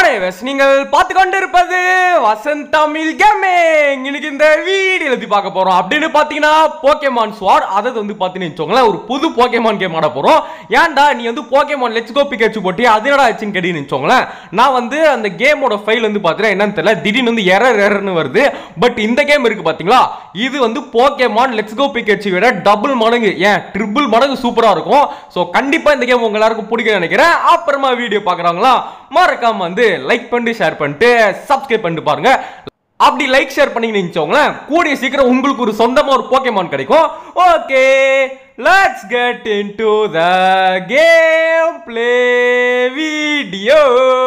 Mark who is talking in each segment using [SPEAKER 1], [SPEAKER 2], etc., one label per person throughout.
[SPEAKER 1] Hi நீங்கள் பார்த்து கொண்டிருப்பது வசந்த் தமிழ் கேமிங் இன்னைக்கு இந்த வீடியோ பத்தி பார்க்க போறோம் அப்படின்னு பாத்தீங்கன்னா போக்கேமான் ஸ்வார் அதாவது வந்து பாத்தீங்கன்னு வச்சுக்கோங்களேன் ஒரு புது போக்கேமான் கேம் ஆட போறோம் ஏன்டா நீ வந்து போக்கேமான் லெட்ஸ் கோ பிகேச்சு போட்டி அது என்னடா ஆச்சுன்னு கேட்டீங்கன்னு வச்சுக்கோங்களேன் நான் வந்து அந்த கேமோட ஃபைல் வந்து பாத்தீங்கன்னா என்னன்னு தெரியல திடீர்னு வந்து எரர் எரர்னு வருது பட் இந்த கேம் இருக்கு பாத்தீங்களா இது வந்து போக்கேமான் லெட்ஸ் கோ பிகேச்சு விட டபுள் மடங்கு ஏன் ட்ரிபிள் மடங்கு சூப்பரா இருக்கும் ஸோ கண்டிப்பா இந்த கேம் உங்க எல்லாருக்கும் பிடிக்கும் நினைக்கிறேன் அப்புறமா வீடியோ பார்க்குறவங்களா மறக்காம வந்து லைக் பண்ணிட்டு ஷேர் பண்ணிட்டு சப்ஸ்கிரைப் பண்ணிட்டு பாருங்க அப்படி லைக் ஷேர் பண்ணீங்கன்னு நினைச்சவங்களேன் கூடிய சீக்கிரம் உங்களுக்கு ஒரு சொந்தமா ஒரு போக்கேமான் கிடைக்கும் okay let's get into the game play video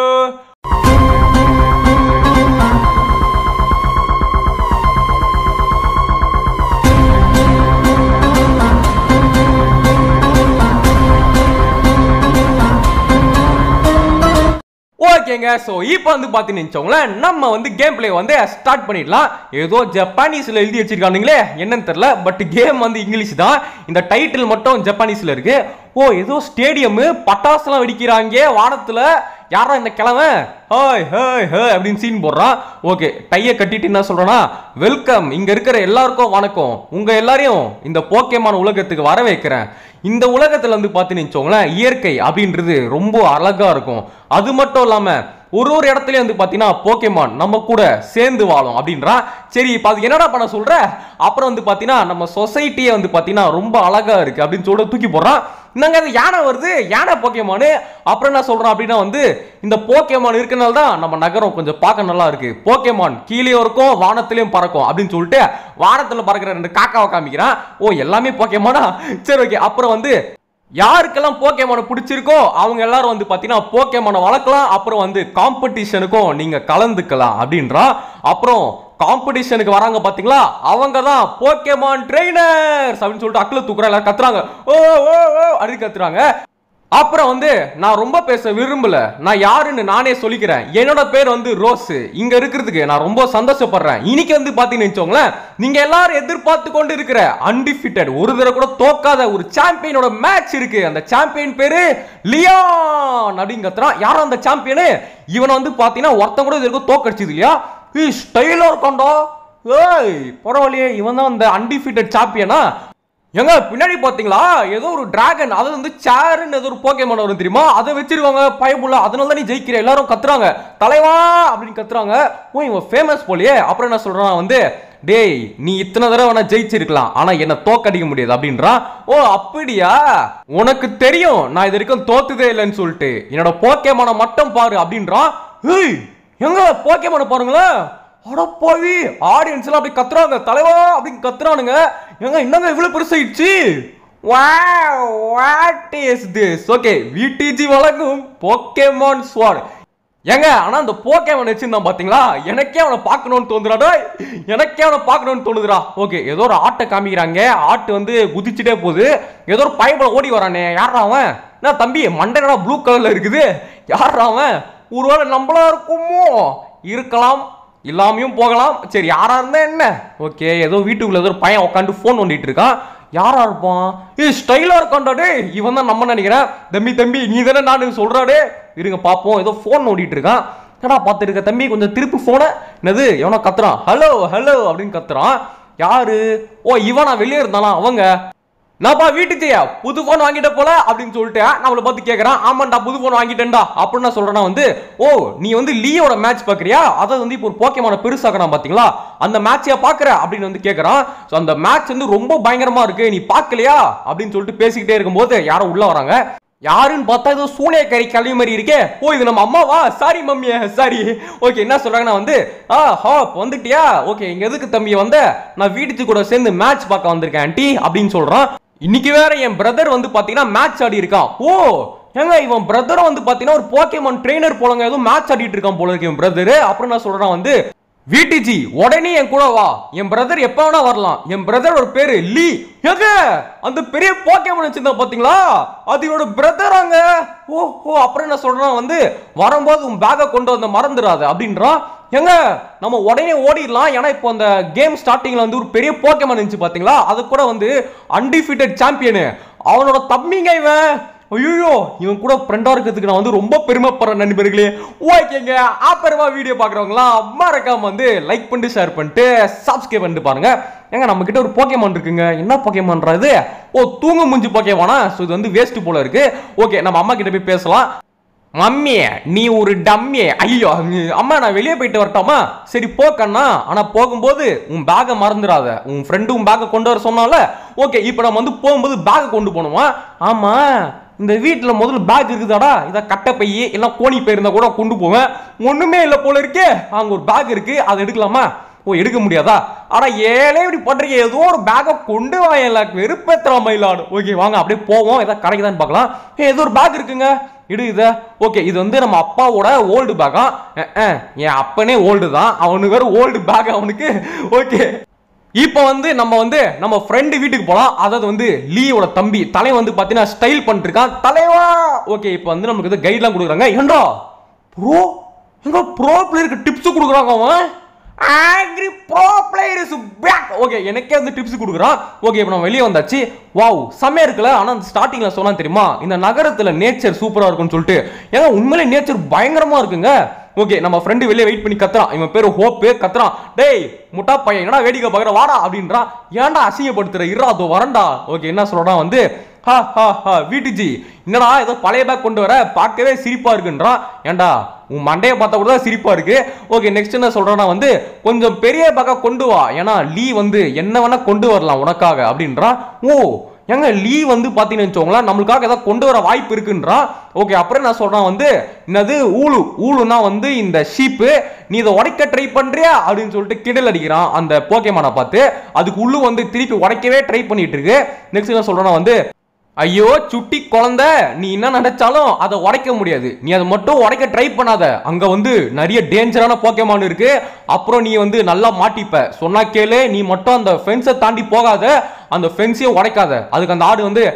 [SPEAKER 1] ஓகேங்க ஸோ இப்போ வந்து பார்த்தீங்கன்னு வச்சுக்கோங்களேன் நம்ம வந்து கேம் பிளே வந்து ஸ்டார்ட் பண்ணிடலாம் ஏதோ ஜப்பானீஸில் எழுதி வச்சிருக்கானுங்களே என்னன்னு தெரில பட் கேம் வந்து இங்கிலீஷ் தான் இந்த டைட்டில் மட்டும் ஜப்பானீஸில் இருக்கு ஓ ஏதோ ஸ்டேடியமு பட்டாசுலாம் வெடிக்கிறாங்க வானத்தில் யாரா இந்த கிழமை ஹாய் ஹாய் ஹாய் அப்படின்னு சீன் போடுறான் ஓகே டையை கட்டிட்டு என்ன சொல்றேன்னா வெல்கம் இங்க இருக்கிற எல்லாருக்கும் வணக்கம் உங்க எல்லாரையும் இந்த போக்கேமான உலகத்துக்கு வர வைக்கிறேன் இந்த உலகத்துல வந்து பார்த்தீங்கன்னு வச்சுக்கோங்களேன் இயற்கை அப்படின்றது ரொம்ப அழகா இருக்கும் அது மட்டும் இல்லாம ஒரு ஒரு இடத்துலயும் வந்து பாத்தீங்கன்னா போக்கேமான் நம்ம கூட சேர்ந்து வாழும் அப்படின்றான் சரி இப்போ அது என்னடா பண்ண சொல்ற அப்புறம் வந்து பாத்தீங்கன்னா நம்ம சொசைட்டியே வந்து பாத்தீங்கன்னா ரொம்ப அழகா இருக்கு அப்படின்னு சொல்லிட்டு தூக்கி போடுறான் என்னங்க அது யானை வருது யானை போக்கேமானு அப்புறம் என்ன சொல்றான் அப்படின்னா வந்து இந்த போக்கேமான் இருக்கனால தான் நம்ம நகரம் கொஞ்சம் பார்க்க நல்லா இருக்கு போக்கேமான் கீழே இருக்கும் வானத்திலையும் பறக்கும் அப்படின்னு சொல்லிட்டு வானத்துல பறக்கிற ரெண்டு காக்காவை காமிக்கிறான் ஓ எல்லாமே போக்கேமானா சரி ஓகே அப்புறம் வந்து யாருக்கெல்லாம் போக்கேமான பிடிச்சிருக்கோ அவங்க எல்லாரும் வந்து பார்த்தீங்கன்னா போக்கேமான வளர்க்கலாம் அப்புறம் வந்து காம்படிஷனுக்கும் நீங்க கலந்துக்கலாம் அப்படின்றான் அப்புறம் காம்படிஷனுக்கு வராங்க பாத்தீங்களா அவங்க தான் போக்கேமான் ட்ரெயினர்ஸ் அப்படின்னு சொல்லிட்டு அக்கில் தூக்குறா எல்லாரும் கத்துறாங்க ஓ ஓ ஓ அப்படின்னு கத்துறாங்க அப்புறம் வந்து நான் ரொம்ப பேச விரும்பல நான் யாருன்னு நானே சொல்லிக்கிறேன் என்னோட பேர் வந்து ரோஸ் இங்க இருக்கிறதுக்கு நான் ரொம்ப சந்தோஷப்படுறேன் இன்னைக்கு வந்து பாத்தீங்கன்னு வச்சுக்கோங்களேன் நீங்க எல்லாரும் எதிர்பார்த்து கொண்டு இருக்கிற அன்டிஃபிட்டட் ஒரு தடவை கூட தோக்காத ஒரு சாம்பியனோட மேட்ச் இருக்கு அந்த சாம்பியன் பேரு லியான் அப்படின்னு கத்துறான் யாரும் அந்த சாம்பியனு இவனை வந்து பாத்தீங்கன்னா ஒருத்தன் கூட இது வரைக்கும் தோக்கடிச்சது இல்லையா ஸ்டைலா இருக்காண்டா ஏய் பரவாயில்லையே இவன் தான் அந்த அன்டிஃபிட்டட் சாம்பியனா எங்க பின்னாடி பாத்தீங்களா ஏதோ ஒரு டிராகன் அது வந்து சேருன்னு ஏதோ ஒரு போக்கேமான் வரும் தெரியுமா அதை வச்சிருக்காங்க பயமுள்ள அதனால தான் நீ ஜெயிக்கிற எல்லாரும் கத்துறாங்க தலைவா அப்படின்னு கத்துறாங்க ஓ இவன் ஃபேமஸ் போலியே அப்புறம் என்ன சொல்றான் வந்து டேய் நீ இத்தனை தடவை வேணா ஜெயிச்சிருக்கலாம் ஆனா என்ன தோக்கடிக்க முடியாது அப்படின்றான் ஓ அப்படியா உனக்கு தெரியும் நான் இது வரைக்கும் தோத்துதே இல்லைன்னு சொல்லிட்டு என்னோட போக்கேமான மட்டும் பாரு அப்படின்றான் ஏய் எங்க போக்கேமான பாருங்களேன் அடப்பாவி ஆடியன்ஸ் எல்லாம் அப்படி கத்துறாங்க தலைவா அப்படின்னு கத்துறானுங்க ஏங்க என்னங்க இவ்வளவு பெருசாயிடுச்சு wow what is this okay VDG வழங்கும் போக்கேமான் ஸ்வாட் ஏங்க ஆனா அந்த போக்கேமான் வச்சிருந்தான் பாத்தீங்களா எனக்கே அவனை பார்க்கணும்னு தோணுதுடா எனக்கே அவனை பார்க்கணும்னு தோணுதுடா ஓகே ஏதோ ஒரு ஆட்டை காமிக்கிறாங்க ஆட்டு வந்து குதிச்சுட்டே போகுது ஏதோ ஒரு பைப்பில் ஓடி வரானே யாரா அவன் என்ன தம்பி மண்டனடா ப்ளூ கலர்ல இருக்குது யாரா அவன் ஒருவேளை நம்மளா இருக்குமோ இருக்கலாம் இல்லாமையும் போகலாம் சரி யாரா இருந்தா என்ன ஓகே ஏதோ வீட்டுக்குள்ள ஏதோ ஒரு பையன் உட்காந்து ஃபோன் நோண்டிட்டு இருக்கான் யாரா இருப்பான் ஏய் ஸ்டைலா இருக்கான்டா டே இவன் தான் நம்ம நினைக்கிறேன் தம்பி தம்பி நீ தானே நான் சொல்றாடே இருங்க பாப்போம் ஏதோ ஃபோன் நோண்டிட்டு இருக்கான் என்னடா பார்த்துட்டு இருக்க தம்பி கொஞ்சம் திருப்பி போன என்னது எவனோ கத்துறான் ஹலோ ஹலோ அப்படின்னு கத்துறான் யாரு ஓ இவனா வெளியே இருந்தானா அவங்க நான்ப்பா வீட்டுச்சியா புது போன் வாங்கிட்ட போல அப்படின்னு சொல்லிட்டு நம்மளை பார்த்து கேட்கறான் ஆமாண்டா புது போன் வாங்கிட்டேன்டா அப்படின்னு நான் சொல்றேன்னா வந்து ஓ நீ வந்து லீயோட மேட்ச் பாக்குறியா அதை வந்து இப்போ ஒரு போக்கேமான பெருசாக்கணும் பாத்தீங்களா அந்த மேட்சையா பாக்குற அப்படின்னு வந்து கேட்கறான் ஸோ அந்த மேட்ச் வந்து ரொம்ப பயங்கரமா இருக்கு நீ பார்க்கலையா அப்படின்னு சொல்லிட்டு பேசிக்கிட்டே இருக்கும்போது யாரோ உள்ள வராங்க யாருன்னு பார்த்தா ஏதோ சூனியக்கறி கல்வி மாதிரி இருக்கே ஓ இது நம்ம அம்மாவா சாரி மம்மியா சாரி ஓகே என்ன சொல்றாங்கன்னா வந்து ஆ ஹாப் வந்துட்டியா ஓகே இங்க எதுக்கு தம்பி வந்த நான் வீட்டுக்கு கூட சேர்ந்து மேட்ச் பார்க்க வந்திருக்கேன் ஆண்டி அப்படின்னு சொல்றான் இன்னைக்கு வேற என் பிரதர் வந்து பாத்தீங்கன்னா மேட்ச் ஆடி இருக்கான் ஓ ஏங்க இவன் பிரதரும் வந்து பாத்தீங்கன்னா ஒரு போக்கேமான் ட்ரெயினர் போலங்க ஏதோ மேட்ச் ஆடிட்டு இருக்கான் போல இருக்கு என் பிரதர் அப்புறம் நான் சொல்றான் வந்து விடிஜி உடனே என் கூட வா என் பிரதர் எப்ப வேணா வரலாம் என் பிரதர் ஒரு பேரு லீ எங்க அந்த பெரிய போக்கேமன் வச்சிருந்தா பாத்தீங்களா அது இவரோட பிரதராங்க ஓ ஓ அப்புறம் என்ன சொல்றான் வந்து வரும்போது உன் பேக்கை கொண்டு வந்து மறந்துடாத அப்படின்றான் எங்க நம்ம உடனே ஓடிடலாம் ஏன்னா இப்போ அந்த கேம் ஸ்டார்டிங்ல வந்து ஒரு பெரிய போக்கேமன் இருந்துச்சு பாத்தீங்களா அது கூட வந்து அன்டிஃபிட்டட் சாம்பியனு அவனோட தம்பிங்க இவன் ஐயோ இவன் கூட ஃப்ரெண்டா இருக்கிறதுக்கு நான் வந்து ரொம்ப பெருமைப்படுறேன் நண்பர்களே ஓகேங்க அப்புறமா வீடியோ பார்க்குறவங்களாம் மறக்காம வந்து லைக் பண்ணிட்டு ஷேர் பண்ணிட்டு சப்ஸ்கிரைப் பண்ணிட்டு பாருங்க ஏங்க நம்ம கிட்ட ஒரு போக்கேமான் இருக்குங்க என்ன போக்கேமான்றா இது ஓ தூங்க முஞ்சி போக்கேமானா ஸோ இது வந்து வேஸ்ட் போல இருக்கு ஓகே நம்ம அம்மா கிட்ட போய் பேசலாம் மம்மி நீ ஒரு டம்மி ஐயோ அம்மா நான் வெளியே போயிட்டு வரட்டாமா சரி போ கண்ணா ஆனா போகும்போது உன் பேக்கை மறந்துடாத உன் ஃப்ரெண்டு உன் பேக்கை கொண்டு வர சொன்னால ஓகே இப்போ நம்ம வந்து போகும்போது பேக்கை கொண்டு போகணுமா ஆமா இந்த வீட்டில் முதல்ல பேக் இருக்குதாடா இதை கட்டை பை எல்லாம் கோணி போயிருந்தா கூட கொண்டு போவேன் ஒண்ணுமே இல்லை போல இருக்கே அங்க ஒரு பேக் இருக்கு அதை எடுக்கலாமா ஓ எடுக்க முடியாதா ஆனா ஏழே இப்படி பண்றீங்க ஏதோ ஒரு பேக்கை கொண்டு வாங்கல வெறுப்பேத்துறா மயிலாடு ஓகே வாங்க அப்படியே போவோம் ஏதாவது கிடைக்குதான்னு பார்க்கலாம் ஏ ஏதோ ஒரு பேக் இருக்குங்க இடு இத ஓகே இது வந்து நம்ம அப்பாவோட ஓல்டு பேக்கா என் அப்பனே ஓல்டு தான் அவனுக்கு வேற ஓல்டு பேக் அவனுக்கு ஓகே இப்போ வந்து நம்ம வந்து நம்ம ஃப்ரெண்டு வீட்டுக்கு போலாம் அதாவது வந்து லீயோட தம்பி தலை வந்து பார்த்தீங்கன்னா ஸ்டைல் பண்ணிருக்கான் தலைவா ஓகே இப்போ வந்து நமக்கு வந்து கைட்லாம் கொடுக்குறாங்க ஏண்டா ப்ரோ எங்க ப்ரோ பிளேயருக்கு டிப்ஸ் கொடுக்குறாங்க அவன் angry bro player is back okay எனக்கே வந்து டிப்ஸ் கொடுக்குறான் ஓகே இப்போ நம்ம வெளியே வந்தாச்சு வாவ் செம்மையா இருக்குல்ல ஆனால் அந்த ஸ்டார்டிங்கில் சொன்னா தெரியுமா இந்த நகரத்தில் நேச்சர் சூப்பராக இருக்கும்னு சொல்லிட்டு ஏன்னா உண்மையிலே நேச்சர் பயங்கரமா இருக்குங்க ஓகே நம்ம ஃப்ரெண்டு வெளியே வெயிட் பண்ணி கத்துறான் இவன் பேரு ஹோப்பு கத்துறான் டேய் முட்டா பையன் என்னடா வேடிக்கை பார்க்குற வாடா அப்படின்றான் ஏன்டா அசிங்கப்படுத்துற இருடா அதோ வரண்டா ஓகே என்ன சொல்றான் வந்து ஹா ஹா ஹா வீட்டுஜி என்னடா ஏதோ பழைய பேக் கொண்டு வர பார்க்கவே சிரிப்பா இருக்குன்றான் ஏன்டா உன் மண்டையை பார்த்தா கூட தான் சிரிப்பா இருக்கு ஓகே நெக்ஸ்ட் என்ன சொல்றானா வந்து கொஞ்சம் பெரிய பேக்கா கொண்டு வா ஏன்னா லீ வந்து என்ன வேணா கொண்டு வரலாம் உனக்காக அப்படின்றான் ஓ ஏங்க லீ வந்து பார்த்தீங்கன்னு வச்சோங்களேன் நம்மளுக்காக ஏதாவது கொண்டு வர வாய்ப்பு இருக்குன்றான் ஓகே அப்புறம் நான் சொல்றான் வந்து என்னது ஊழு ஊழுனா வந்து இந்த ஷீப்பு நீ இதை உடைக்க ட்ரை பண்றியா அப்படின்னு சொல்லிட்டு கிண்டல் அடிக்கிறான் அந்த போக்கேமானை பார்த்து அதுக்கு உள்ளு வந்து திருப்பி உடைக்கவே ட்ரை பண்ணிட்டு இருக்கு நெக்ஸ்ட் என்ன சொல்றானா வந்து ஐயோ சுட்டி குழந்தை நீ என்ன நினைச்சாலும் அதை உடைக்க முடியாது நீ அதை மட்டும் உடைக்க ட்ரை பண்ணாத அங்க வந்து நிறைய டேஞ்சரான போக்கேமான் இருக்கு அப்புறம் நீ வந்து நல்லா மாட்டிப்ப சொன்னா கேளு நீ மட்டும் அந்த ஃபென்ஸை தாண்டி போகாத அந்த ஃபென்ஸையும் உடைக்காத அதுக்கு அந்த ஆடு வந்து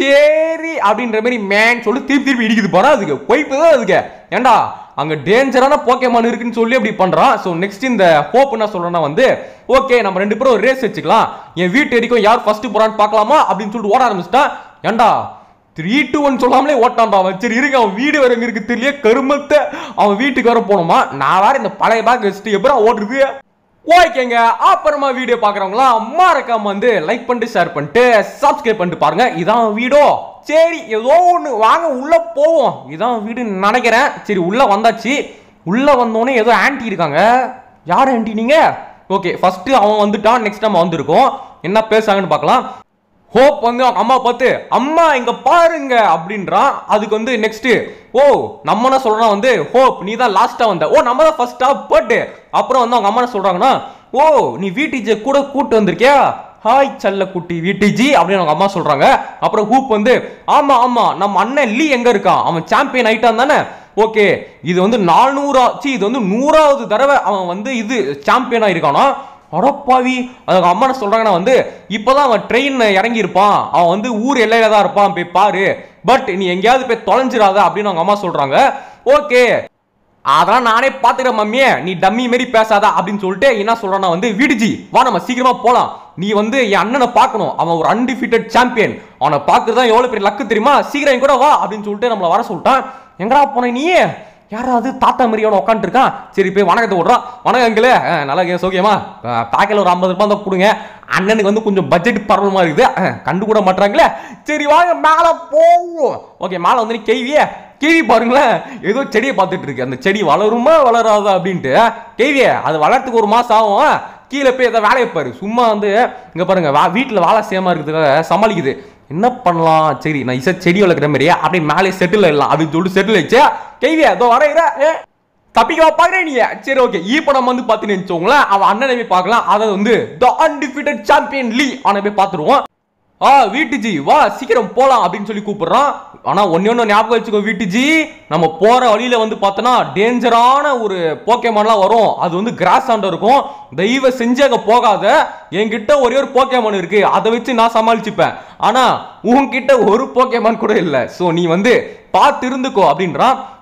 [SPEAKER 1] சரி அப்படின்ற மாதிரி மேன் சொல்லி திருப்பி திருப்பி இடிக்குது போறா அதுக்கு பொய்ப்பு தான் அதுக்கு ஏண்டா அங்க டேஞ்சரான போக்கேமான் இருக்குன்னு சொல்லி அப்படி பண்றான் ஸோ நெக்ஸ்ட் இந்த ஹோப் என்ன சொல்றேன்னா வந்து ஓகே நம்ம ரெண்டு பேரும் ஒரு ரேஸ் வச்சுக்கலாம் என் வீட்டு வரைக்கும் யார் ஃபர்ஸ்ட் போறான்னு பார்க்கலாமா அப்படின்னு சொல்லிட்டு ஓட ஆரம்பிச்சிட்டான் ஏண்டா த்ரீ டூ ஒன் சொல்லாமலே ஓட்டான்டா அவன் சரி இருக்கு அவன் வீடு வர எங்க இருக்கு தெரியல கருமத்தை அவன் வீட்டுக்கு வர போனோமா நான் வேற இந்த பழைய பேக் வச்சுட்டு எப்படா ஓடுறது ஓகேங்க அப்புறமா வீடியோ பார்க்குறவங்களாம் மறக்காம வந்து லைக் பண்ணிட்டு ஷேர் பண்ணிட்டு சப்ஸ்கிரைப் பண்ணிட்டு பாருங்க இதான் வீடியோ சரி ஏதோ ஒன்று வாங்க உள்ள போவோம் இதான் வீடுன்னு நினைக்கிறேன் சரி உள்ள வந்தாச்சு உள்ள வந்தோடனே ஏதோ ஆன்ட்டி இருக்காங்க யார் ஆன்ட்டி நீங்க ஓகே ஃபர்ஸ்ட் அவன் வந்துட்டான் நெக்ஸ்ட் நம்ம வந்திருக்கோம் என்ன பேசுறாங்கன்னு பார்க்கலாம் ஹோப் வந்து அவங்க அம்மா பார்த்து அம்மா இங்க பாருங்க அப்படின்றான் அதுக்கு வந்து நெக்ஸ்ட் ஓ நம்ம என்ன சொல்றோம் வந்து ஹோப் நீ தான் லாஸ்டா வந்த ஓ நம்ம தான் ஃபர்ஸ்டா போட்டு அப்புறம் வந்து அவங்க அம்மா என்ன சொல்றாங்கன்னா ஓ நீ வீட்டுஜி கூட கூட்டு வந்திருக்கியா ஹாய் செல்ல குட்டி வீட்டுஜி அப்படின்னு அவங்க அம்மா சொல்றாங்க அப்புறம் ஹூப் வந்து ஆமா ஆமா நம்ம அண்ணன் லீ எங்க இருக்கான் அவன் சாம்பியன் ஆயிட்டான் தானே ஓகே இது வந்து நானூறா சி இது வந்து நூறாவது தடவை அவன் வந்து இது சாம்பியன் ஆயிருக்கானா அடப்பாவி அதுக்கு அம்மா என்ன சொல்றாங்கன்னா வந்து இப்போதான் அவன் ட்ரெயின் இறங்கி இருப்பான் அவன் வந்து ஊர் எல்லையில தான் இருப்பான் போய் பாரு பட் நீ எங்கேயாவது போய் தொலைஞ்சிடாத அப்படின்னு அவங்க அம்மா சொல்றாங்க ஓகே அதான் நானே பாத்துக்கிறேன் மம்மியே நீ டம்மி மாரி பேசாத அப்படின்னு சொல்லிட்டு என்ன சொல்றானா வந்து விடுஜி வா நம்ம சீக்கிரமா போலாம் நீ வந்து என் அண்ணனை பார்க்கணும் அவன் ஒரு அன்டிஃபீட்டட் சாம்பியன் அவனை பார்க்கறதா எவ்வளவு பெரிய லக்கு தெரியுமா சீக்கிரம் என் கூட வா அப்படின்னு சொல்லிட்டு நம்மள வர சொல்லிட்டான் எங்கடா போன நீ யாராவது தாத்தா மாதிரியோட உட்காந்துருக்கான் சரி போய் வணக்கத்தை விட்றான் வணக்கம் அங்கிளே நல்லா இருக்கேன் சௌக்கியமா பாக்கெட்ல ஒரு ஐம்பது ரூபாய் தான் கொடுங்க அண்ணனுக்கு வந்து கொஞ்சம் பட்ஜெட் பரவலமா இருக்குது அஹ், கண்டு கூட மாட்டாங்களே சரி வாங்க மேல போவோம் ஓகே மேல வந்து நீ கேவியே கேவி பாருங்களேன் ஏதோ செடியை பார்த்துட்டு இருக்கு அந்த செடி வளருமா வளராதா அப்படின்ட்டு கேவியே அது வளர்றதுக்கு ஒரு மாசம் ஆகும் கீழே போய் எதாவது வேலையை பாரு சும்மா வந்து இங்க பாருங்க வா வீட்டில் வேலை சேமா இருக்கிறதுக்காக சமாளிக்குது என்ன பண்ணலாம் சரி நான் இசை செடி வளர்க்குற மாதிரியே அப்படியே மேலே செட்டில் ஆயிடலாம் அப்படின்னு சொல்லிட்டு செட்டில் ஆயிடுச்சு கேவியா அதோ வரைகிற தப்பிக்க பாக்குறேன் நீ சரி ஓகே இப்போ நம்ம வந்து பார்த்தீங்கன்னு வச்சுக்கோங்களேன் அவன் அண்ணனை போய் பார்க்கலாம் அதாவது வந்து த அன்டிஃபிட்டட் சாம்பியன் லீ அவனை போய் பார்த்துருவோம் ஆ வீட்டுஜி வா சீக்கிரம் போலாம் அப்படின்னு சொல்லி கூப்பிடுறான் ஆனா ஒன்னே ஒன்று ஞாபகம் வச்சுக்கோ வீட்டுஜி நம்ம போற வழியில வந்து பார்த்தோன்னா டேஞ்சரான ஒரு போக்கேமான்லாம் வரும் அது வந்து கிராஸ் ஆண்ட இருக்கும் தெய்வ செஞ்சு அங்க போகாத என்கிட்ட ஒரே ஒரு போக்கேமான் இருக்கு அதை வச்சு நான் சமாளிச்சுப்பேன் ஆனா உன்கிட்ட ஒரு போக்கேமான் கூட இல்ல சோ நீ வந்து பார்த்து இருந்துக்கோ அப்படின்றான்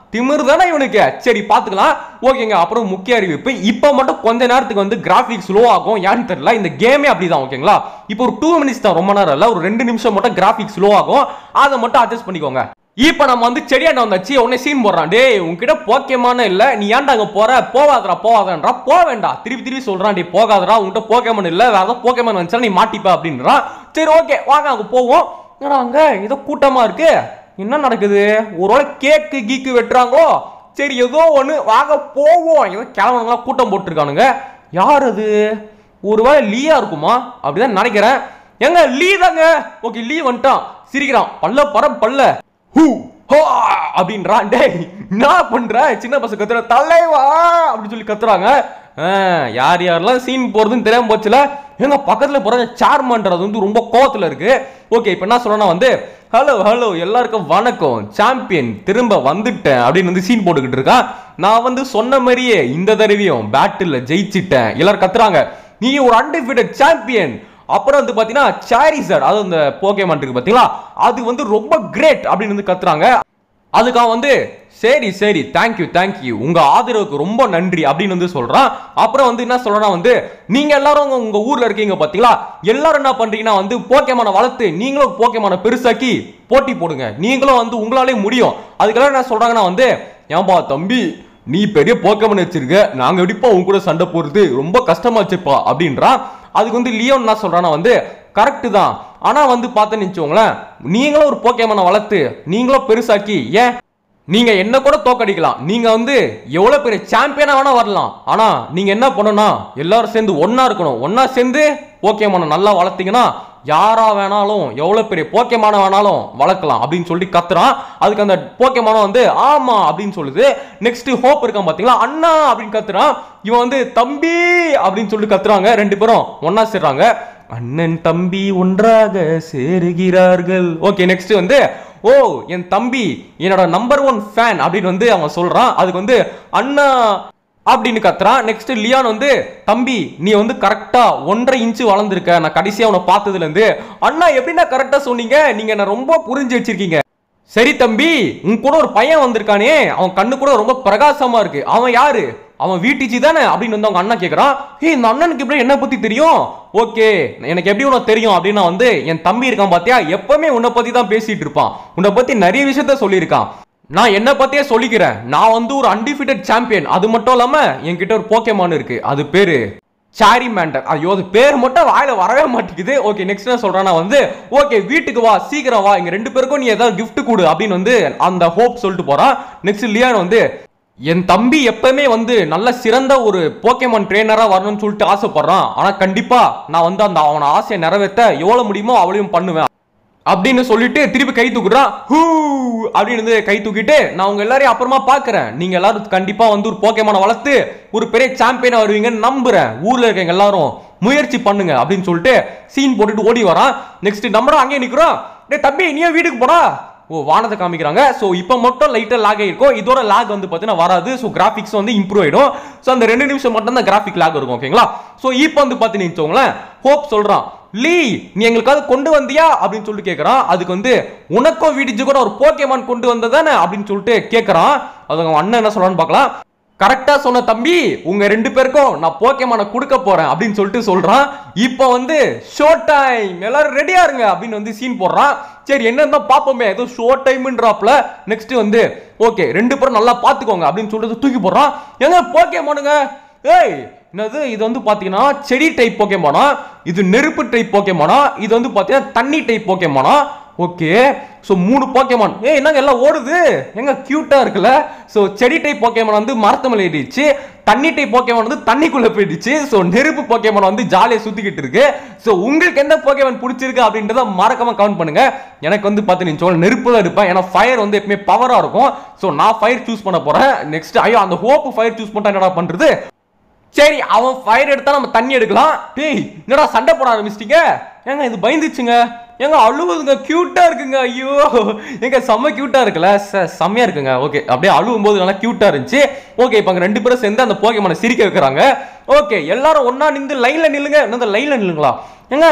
[SPEAKER 1] திமிரு தானே இவனுக்கு சரி பாத்துக்கலாம் ஓகேங்க அப்புறம் முக்கிய அறிவிப்பு இப்போ மட்டும் கொஞ்ச நேரத்துக்கு வந்து கிராஃபிக்ஸ் ஸ்லோ ஆகும் ஏன்னு தெரியல இந்த கேமே அப்படிதான் ஓகேங்களா இப்போ ஒரு டூ மினிட்ஸ் தான் ரொம்ப நேரம் இல்ல ஒரு ரெண்டு நிமிஷம் மட்டும் கிராஃபிக்ஸ் ஸ்லோ ஆகும் அதை மட்டும் அட்ஜஸ்ட் பண்ணிக்கோங்க இப்போ நம்ம வந்து செடியாண்ட வந்தாச்சு உடனே சீன் போடுறான் டேய் உன்கிட்ட போக்கேமான இல்ல நீ ஏன்டா அங்க போற போவாதடா போவாதன்றா போ வேண்டாம் திருப்பி திருப்பி சொல்றான் டேய் போகாதடா உன்கிட்ட போக்கேமன் இல்ல வேற ஏதாவது போக்கேமன் வந்துச்சா நீ மாட்டிப்ப அப்படின்றான் சரி ஓகே வாங்க அங்க போவோம் என்னடா அங்க ஏதோ கூட்டமா இருக்கு என்ன நடக்குது ஒருவேளை கேக்கு கீக்கு வெட்டுறாங்களோ சரி ஏதோ ஒண்ணு வாங்க போவோம் ஏதோ கிளம்புறவங்களாம் கூட்டம் போட்டிருக்கானுங்க யார் அது ஒருவேளை லீயா இருக்குமா அப்படிதான் நினைக்கிறேன் எங்க லீ தாங்க ஓகே லீ வந்துட்டான் சிரிக்கிறான் பல்ல பரம் பல்ல ஹூ ஹா அப்படின்றான் டேய் என்ன பண்ற சின்ன பசங்க கத்துற தலைவா அப்படின்னு சொல்லி கத்துறாங்க ஆ, யார் யாரெல்லாம் சீன் போறதுன்னு தெரியாம போச்சுல எங்க பக்கத்துல போற சார்மன்றது வந்து ரொம்ப கோவத்துல இருக்கு ஓகே இப்போ என்ன சொல்றேன்னா வந்து ஹலோ ஹலோ எல்லாருக்கும் வணக்கம் சாம்பியன் திரும்ப வந்துட்டேன் அப்படின்னு வந்து சீன் போட்டுக்கிட்டு இருக்கான் நான் வந்து சொன்ன மாதிரியே இந்த தடவையும் பேட்டில் ஜெயிச்சிட்டேன் எல்லாரும் கத்துறாங்க நீ ஒரு அன்டிஃபிட்டட் சாம்பியன் அப்புறம் வந்து பாத்தீங்கன்னா சாரிசர் அது அந்த போகேமான் இருக்கு பாத்தீங்களா அது வந்து ரொம்ப கிரேட் அப்படின்னு வந்து கத்துறாங்க அதுக்கு அவன் வந்து சரி சரி தேங்க்யூ தேங்க்யூ உங்க ஆதரவுக்கு ரொம்ப நன்றி அப்படின்னு வந்து சொல்றான் அப்புறம் வந்து என்ன சொல்றான் வந்து நீங்க எல்லாரும் உங்க- உங்க ஊர்ல இருக்கீங்க பாத்தீங்களா எல்லாரும் என்ன பண்றீங்கன்னா வந்து போக்கேமான வளர்த்து நீங்களும் போக்கேமான பெருசாக்கி போட்டி போடுங்க நீங்களும் வந்து உங்களாலே முடியும் அதுக்கெல்லாம் என்ன சொல்றாங்கன்னா வந்து ஏன்பா தம்பி நீ பெரிய போக்கமன் வச்சிருக்க நாங்க எப்படிப்பா உன் கூட சண்டை போடுறது ரொம்ப கஷ்டமாச்சுப்பா அப்படின்றான் அதுக்கு வந்து லியோன் என்ன சொல்றானா வந்து கரெக்ட் தான் ஆனா வந்து பார்த்தேன்னு வச்சுக்கோங்களேன் நீங்களும் ஒரு போக்கேமனை வளர்த்து நீங்களும் பெருசாக்கி ஏன் நீங்க என்ன கூட தோக்கடிக்கலாம் நீங்க வந்து எவ்வளவு பெரிய சாம்பியனா வேணா வரலாம் ஆனா நீங்க என்ன பண்ணணும் எல்லாரும் சேர்ந்து ஒண்ணா இருக்கணும் ஒண்ணா சேர்ந்து போக்கேமான நல்லா வளர்த்தீங்கன்னா யாரா வேணாலும் எவ்வளவு பெரிய போக்கேமான வேணாலும் வளர்க்கலாம் அப்படின்னு சொல்லி கத்துறான் அதுக்கு அந்த போக்கேமானம் வந்து ஆமா அப்படின்னு சொல்லுது நெக்ஸ்ட் ஹோப் இருக்கான் பாத்தீங்களா அண்ணா அப்படின்னு கத்துறான் இவன் வந்து தம்பி அப்படின்னு சொல்லி கத்துறாங்க ரெண்டு பேரும் ஒண்ணா சேர்றாங்க அண்ணன் தம்பி ஒன்றாக சேருகிறார்கள் ஓகே நெக்ஸ்ட் வந்து ஓ என் தம்பி என்னோட நம்பர் ஒன் ஃபேன் அப்படின்னு வந்து அவன் சொல்றான் அதுக்கு வந்து அண்ணா அப்படின்னு கத்துறான் நெக்ஸ்ட் லியான் வந்து தம்பி நீ வந்து கரெக்டா ஒன்றரை இன்ச்சு வளர்ந்துருக்க நான் கடைசியா உன்னை பார்த்ததுல இருந்து அண்ணா எப்படின்னா கரெக்டா சொன்னீங்க நீங்க என்ன ரொம்ப புரிஞ்சு வச்சிருக்கீங்க சரி தம்பி உன் கூட ஒரு பையன் வந்திருக்கானே அவன் கண்ணு கூட ரொம்ப பிரகாசமா இருக்கு அவன் யாரு அவன் வீட்டுச்சி தானே அப்படின்னு வந்து அவங்க அண்ணா கேக்குறான் ஏய் இந்த அண்ணனுக்கு எப்படி என்ன பத்தி தெரியும் ஓகே எனக்கு எப்படி உனக்கு தெரியும் அப்படின்னா வந்து என் தம்பி இருக்கான் பாத்தியா எப்பவுமே உன்னை பத்தி தான் பேசிட்டு இருப்பான் உன்னை பத்தி நிறைய விஷயத்த சொல்லியிருக்கான் நான் என்ன பத்தியே சொல்லிக்கிறேன் நான் வந்து ஒரு அன்டிஃபிட்டட் சாம்பியன் அது மட்டும் இல்லாம என்கிட்ட ஒரு போக்கேமான் இருக்கு அது பேரு சாரி மேண்டர் ஐயோ அது பேர் மட்டும் வாயில வரவே மாட்டேங்குது ஓகே நெக்ஸ்ட் என்ன சொல்றானா வந்து ஓகே வீட்டுக்கு வா சீக்கிரம் வா இங்க ரெண்டு பேருக்கும் நீ ஏதாவது gift கொடு அப்படின்னு வந்து அந்த ஹோப் சொல்லிட்டு போறான் நெக்ஸ்ட் லியான் வந்து என் தம்பி எப்பவுமே வந்து நல்ல சிறந்த ஒரு போக்கேமான் ட்ரெயினரா வரணும்னு சொல்லிட்டு ஆசைப்படுறான் ஆனா கண்டிப்பா நான் வந்து அந்த அவன ஆசையை நிறைவேற்ற எவ்வளவு முடியுமோ அவளையும் பண்ணுவேன் அப்படின்னு சொல்லிட்டு திருப்பி கை தூக்குறான் ஹூ அப்படின்னு வந்து கை தூக்கிட்டு நான் உங்க எல்லாரையும் அப்புறமா பாக்குறேன் நீங்க எல்லாரும் கண்டிப்பா வந்து ஒரு போக்கேமான வளர்த்து ஒரு பெரிய சாம்பியனா வருவீங்கன்னு நம்புறேன் ஊர்ல இருக்கவங்க எல்லாரும் முயற்சி பண்ணுங்க அப்படின்னு சொல்லிட்டு சீன் போட்டுட்டு ஓடி வரான் நெக்ஸ்ட் நம்மளும் அங்கேயே நிக்கிறோம் டேய் தம்பி நீயே வீட்டுக்கு போடா ஓ வானத்தை காமிக்கிறாங்க ஸோ இப்போ மட்டும் லைட்டாக லாக் ஆகிருக்கும் இதோட லாக் வந்து பார்த்தீங்கன்னா வராது ஸோ கிராஃபிக்ஸ் வந்து இம்ப்ரூவ் ஆயிடும் ஸோ அந்த ரெண்டு நிமிஷம் மட்டும் தான் கிராஃபிக் லாக் இருக்கும் ஓகேங்களா ஸோ இப்போ வந்து பார்த்தீங்கன்னு வச்சுக்கோங்களேன் ஹோப் சொல்கிறான் லீ நீ எங்களுக்காவது கொண்டு வந்தியா அப்படின்னு சொல்லிட்டு கேட்குறான் அதுக்கு வந்து உனக்கும் வீடிச்சு கூட ஒரு போக்கேமான் கொண்டு வந்ததானே அப்படின்னு சொல்லிட்டு கேட்குறான் அது அவன் அண்ணன் என்ன சொல்றான்னு பார்க்கலாம் கரெக்டா சொன்ன தம்பி உங்க ரெண்டு பேருக்கும் நான் போக்கேமான கொடுக்க போறேன் அப்படின்னு சொல்லிட்டு சொல்றான் இப்போ வந்து ஷோ டைம் எல்லாரும் ரெடியா இருங்க அப்படின்னு வந்து சீன் போடுறான் சரி என்னன்னு பாப்போமே ஏதோ ஷோ டைம்ன்றாப்ல நெக்ஸ்ட் வந்து ஓகே ரெண்டு பேரும் நல்லா பாத்துக்கோங்க அப்படின்னு சொல்லிட்டு தூக்கி போடுறான் எங்க போக்கேமானுங்க ஏய் என்னது இது வந்து பாத்தீங்கன்னா செடி டைப் போக்கேமானா இது நெருப்பு டைப் போக்கேமானா இது வந்து பாத்தீங்கன்னா தண்ணி டைப் போக்கேமானா ஓகே ஸோ மூணு போக்கேமான் ஏய் என்னங்க எல்லாம் ஓடுது எங்க கியூட்டா இருக்குல்ல ஸோ செடி டைப் போக்கேமான் வந்து மரத்து மேலே ஏறிடுச்சு தண்ணி டைப் போக்கேமான் வந்து தண்ணிக்குள்ள போயிடுச்சு ஸோ நெருப்பு போக்கேமான் வந்து ஜாலியாக சுத்திக்கிட்டு இருக்கு ஸோ உங்களுக்கு எந்த போக்கேமான் பிடிச்சிருக்கு அப்படின்றத மறக்காம கவுண்ட் பண்ணுங்க எனக்கு வந்து பார்த்து நீங்க சொல்ல நெருப்பு தான் இருப்பேன் ஏன்னா ஃபயர் வந்து எப்பவுமே பவரா இருக்கும் ஸோ நான் ஃபயர் சூஸ் பண்ண போறேன் நெக்ஸ்ட் ஐயோ அந்த ஹோப் ஃபயர் சூஸ் பண்ணிட்டா என்னடா பண்றது சரி அவன் ஃபயர் எடுத்தா நம்ம தண்ணி எடுக்கலாம் டேய் என்னடா சண்டை போட ஆரம்பிச்சிட்டீங்க ஏங்க இது பயந்துச்சுங்க ஏங்க அழுவுதுங்க கியூட்டா இருக்குங்க ஐயோ எங்க செம்ம கியூட்டா இருக்குல்ல ச- செம்மையா இருக்குங்க ஓகே அப்படியே அழுவும் போது நல்லா கியூட்டா இருந்துச்சு ஓகே இப்போ அங்க ரெண்டு பேரும் சேர்ந்து அந்த போகேமான சிரிக்க வைக்கிறாங்க ஓகே எல்லாரும் ஒண்ணா நின்று லைன்ல நில்லுங்க என்னது லைன்ல நில்லுங்களா ஏங்க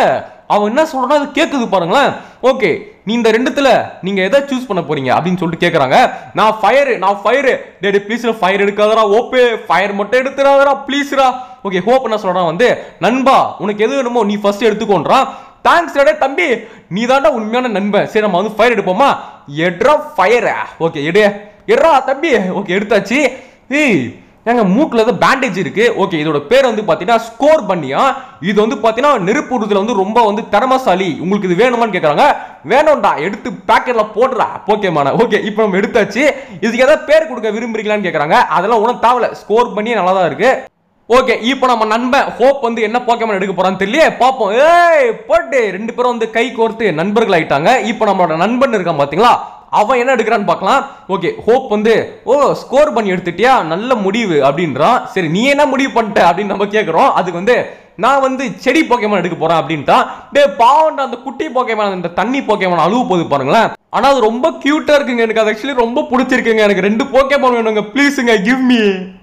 [SPEAKER 1] அவன் என்ன சொல்றான் அது கேக்குது பாருங்களேன் ஓகே நீ இந்த ரெண்டுத்துல நீங்க எதை சூஸ் பண்ண போறீங்க அப்படின்னு சொல்லிட்டு கேக்குறாங்க நான் ஃபயர் நான் ஃபயர் டேடி ப்ளீஸ் ஃபயர் எடுக்காதடா ஓப்பே ஃபயர் மட்டும் எடுத்துறாதடா ப்ளீஸ்ரா ஓகே ஹோப் என்ன சொல்றான் வந்து நண்பா உனக்கு எது வேணுமோ நீ ஃபர்ஸ்ட் எடுத்துக்கோன்றான் தேங்க்ஸ் டே தம்பி நீ தாண்டா உண்மையான நண்பன் சரி நம்ம வந்து ஃபயர் எடுப்போமா எட்ரா ஃபயர் ஓகே எடு எட்ரா தம்பி ஓகே எடுத்தாச்சு ஏய் ஏங்க மூக்கில் ஏதோ பேண்டேஜ் இருக்கு ஓகே இதோட பேர் வந்து பார்த்தீங்கன்னா ஸ்கோர் பண்ணியா இது வந்து பார்த்தீங்கன்னா நெருப்பு உருதுல வந்து ரொம்ப வந்து திறமசாலி உங்களுக்கு இது வேணுமான்னு கேட்குறாங்க வேணும்டா எடுத்து பேக்கெட்ல போடுறா போக்கேமான ஓகே இப்போ நம்ம எடுத்தாச்சு இதுக்கு ஏதாவது பேர் கொடுக்க விரும்புறீங்களான்னு கேட்குறாங்க அதெல்லாம் ஒன்றும் தேவையில்ல ஸ்கோர் பண்ணி நல்லா தான் இருக்கு ஓகே இப்போ நம்ம நண்பன் ஹோப் வந்து என்ன போக்கேமன் எடுக்க போறான்னு தெரியல பாப்போம் ஏய் போட்டு ரெண்டு பேரும் வந்து கை கோர்த்து நண்பர்கள் ஆயிட்டாங்க இப்போ நம்மளோட நண்பன் இருக்கான் பாத்தீங்களா அவன் என்ன எடுக்கிறான்னு பார்க்கலாம் ஓகே ஹோப் வந்து ஓ ஸ்கோர் பண்ணி எடுத்துட்டியா நல்ல முடிவு அப்படின்றான் சரி நீ என்ன முடிவு பண்ணிட்ட அப்படின்னு நம்ம கேட்குறோம் அதுக்கு வந்து நான் வந்து செடி போக்கேமான் எடுக்க போறேன் அப்படின்ட்டான் டே பாவண்டா அந்த குட்டி போக்கேமான் அந்த தண்ணி போக்கேமான் அழுவு போகுது பாருங்களேன் ஆனா அது ரொம்ப கியூட்டா இருக்குங்க எனக்கு அது ஆக்சுவலி ரொம்ப பிடிச்சிருக்குங்க எனக்கு ரெண்டு போக்கேமான் வேணுங்க ப்ளீஸுங்க give me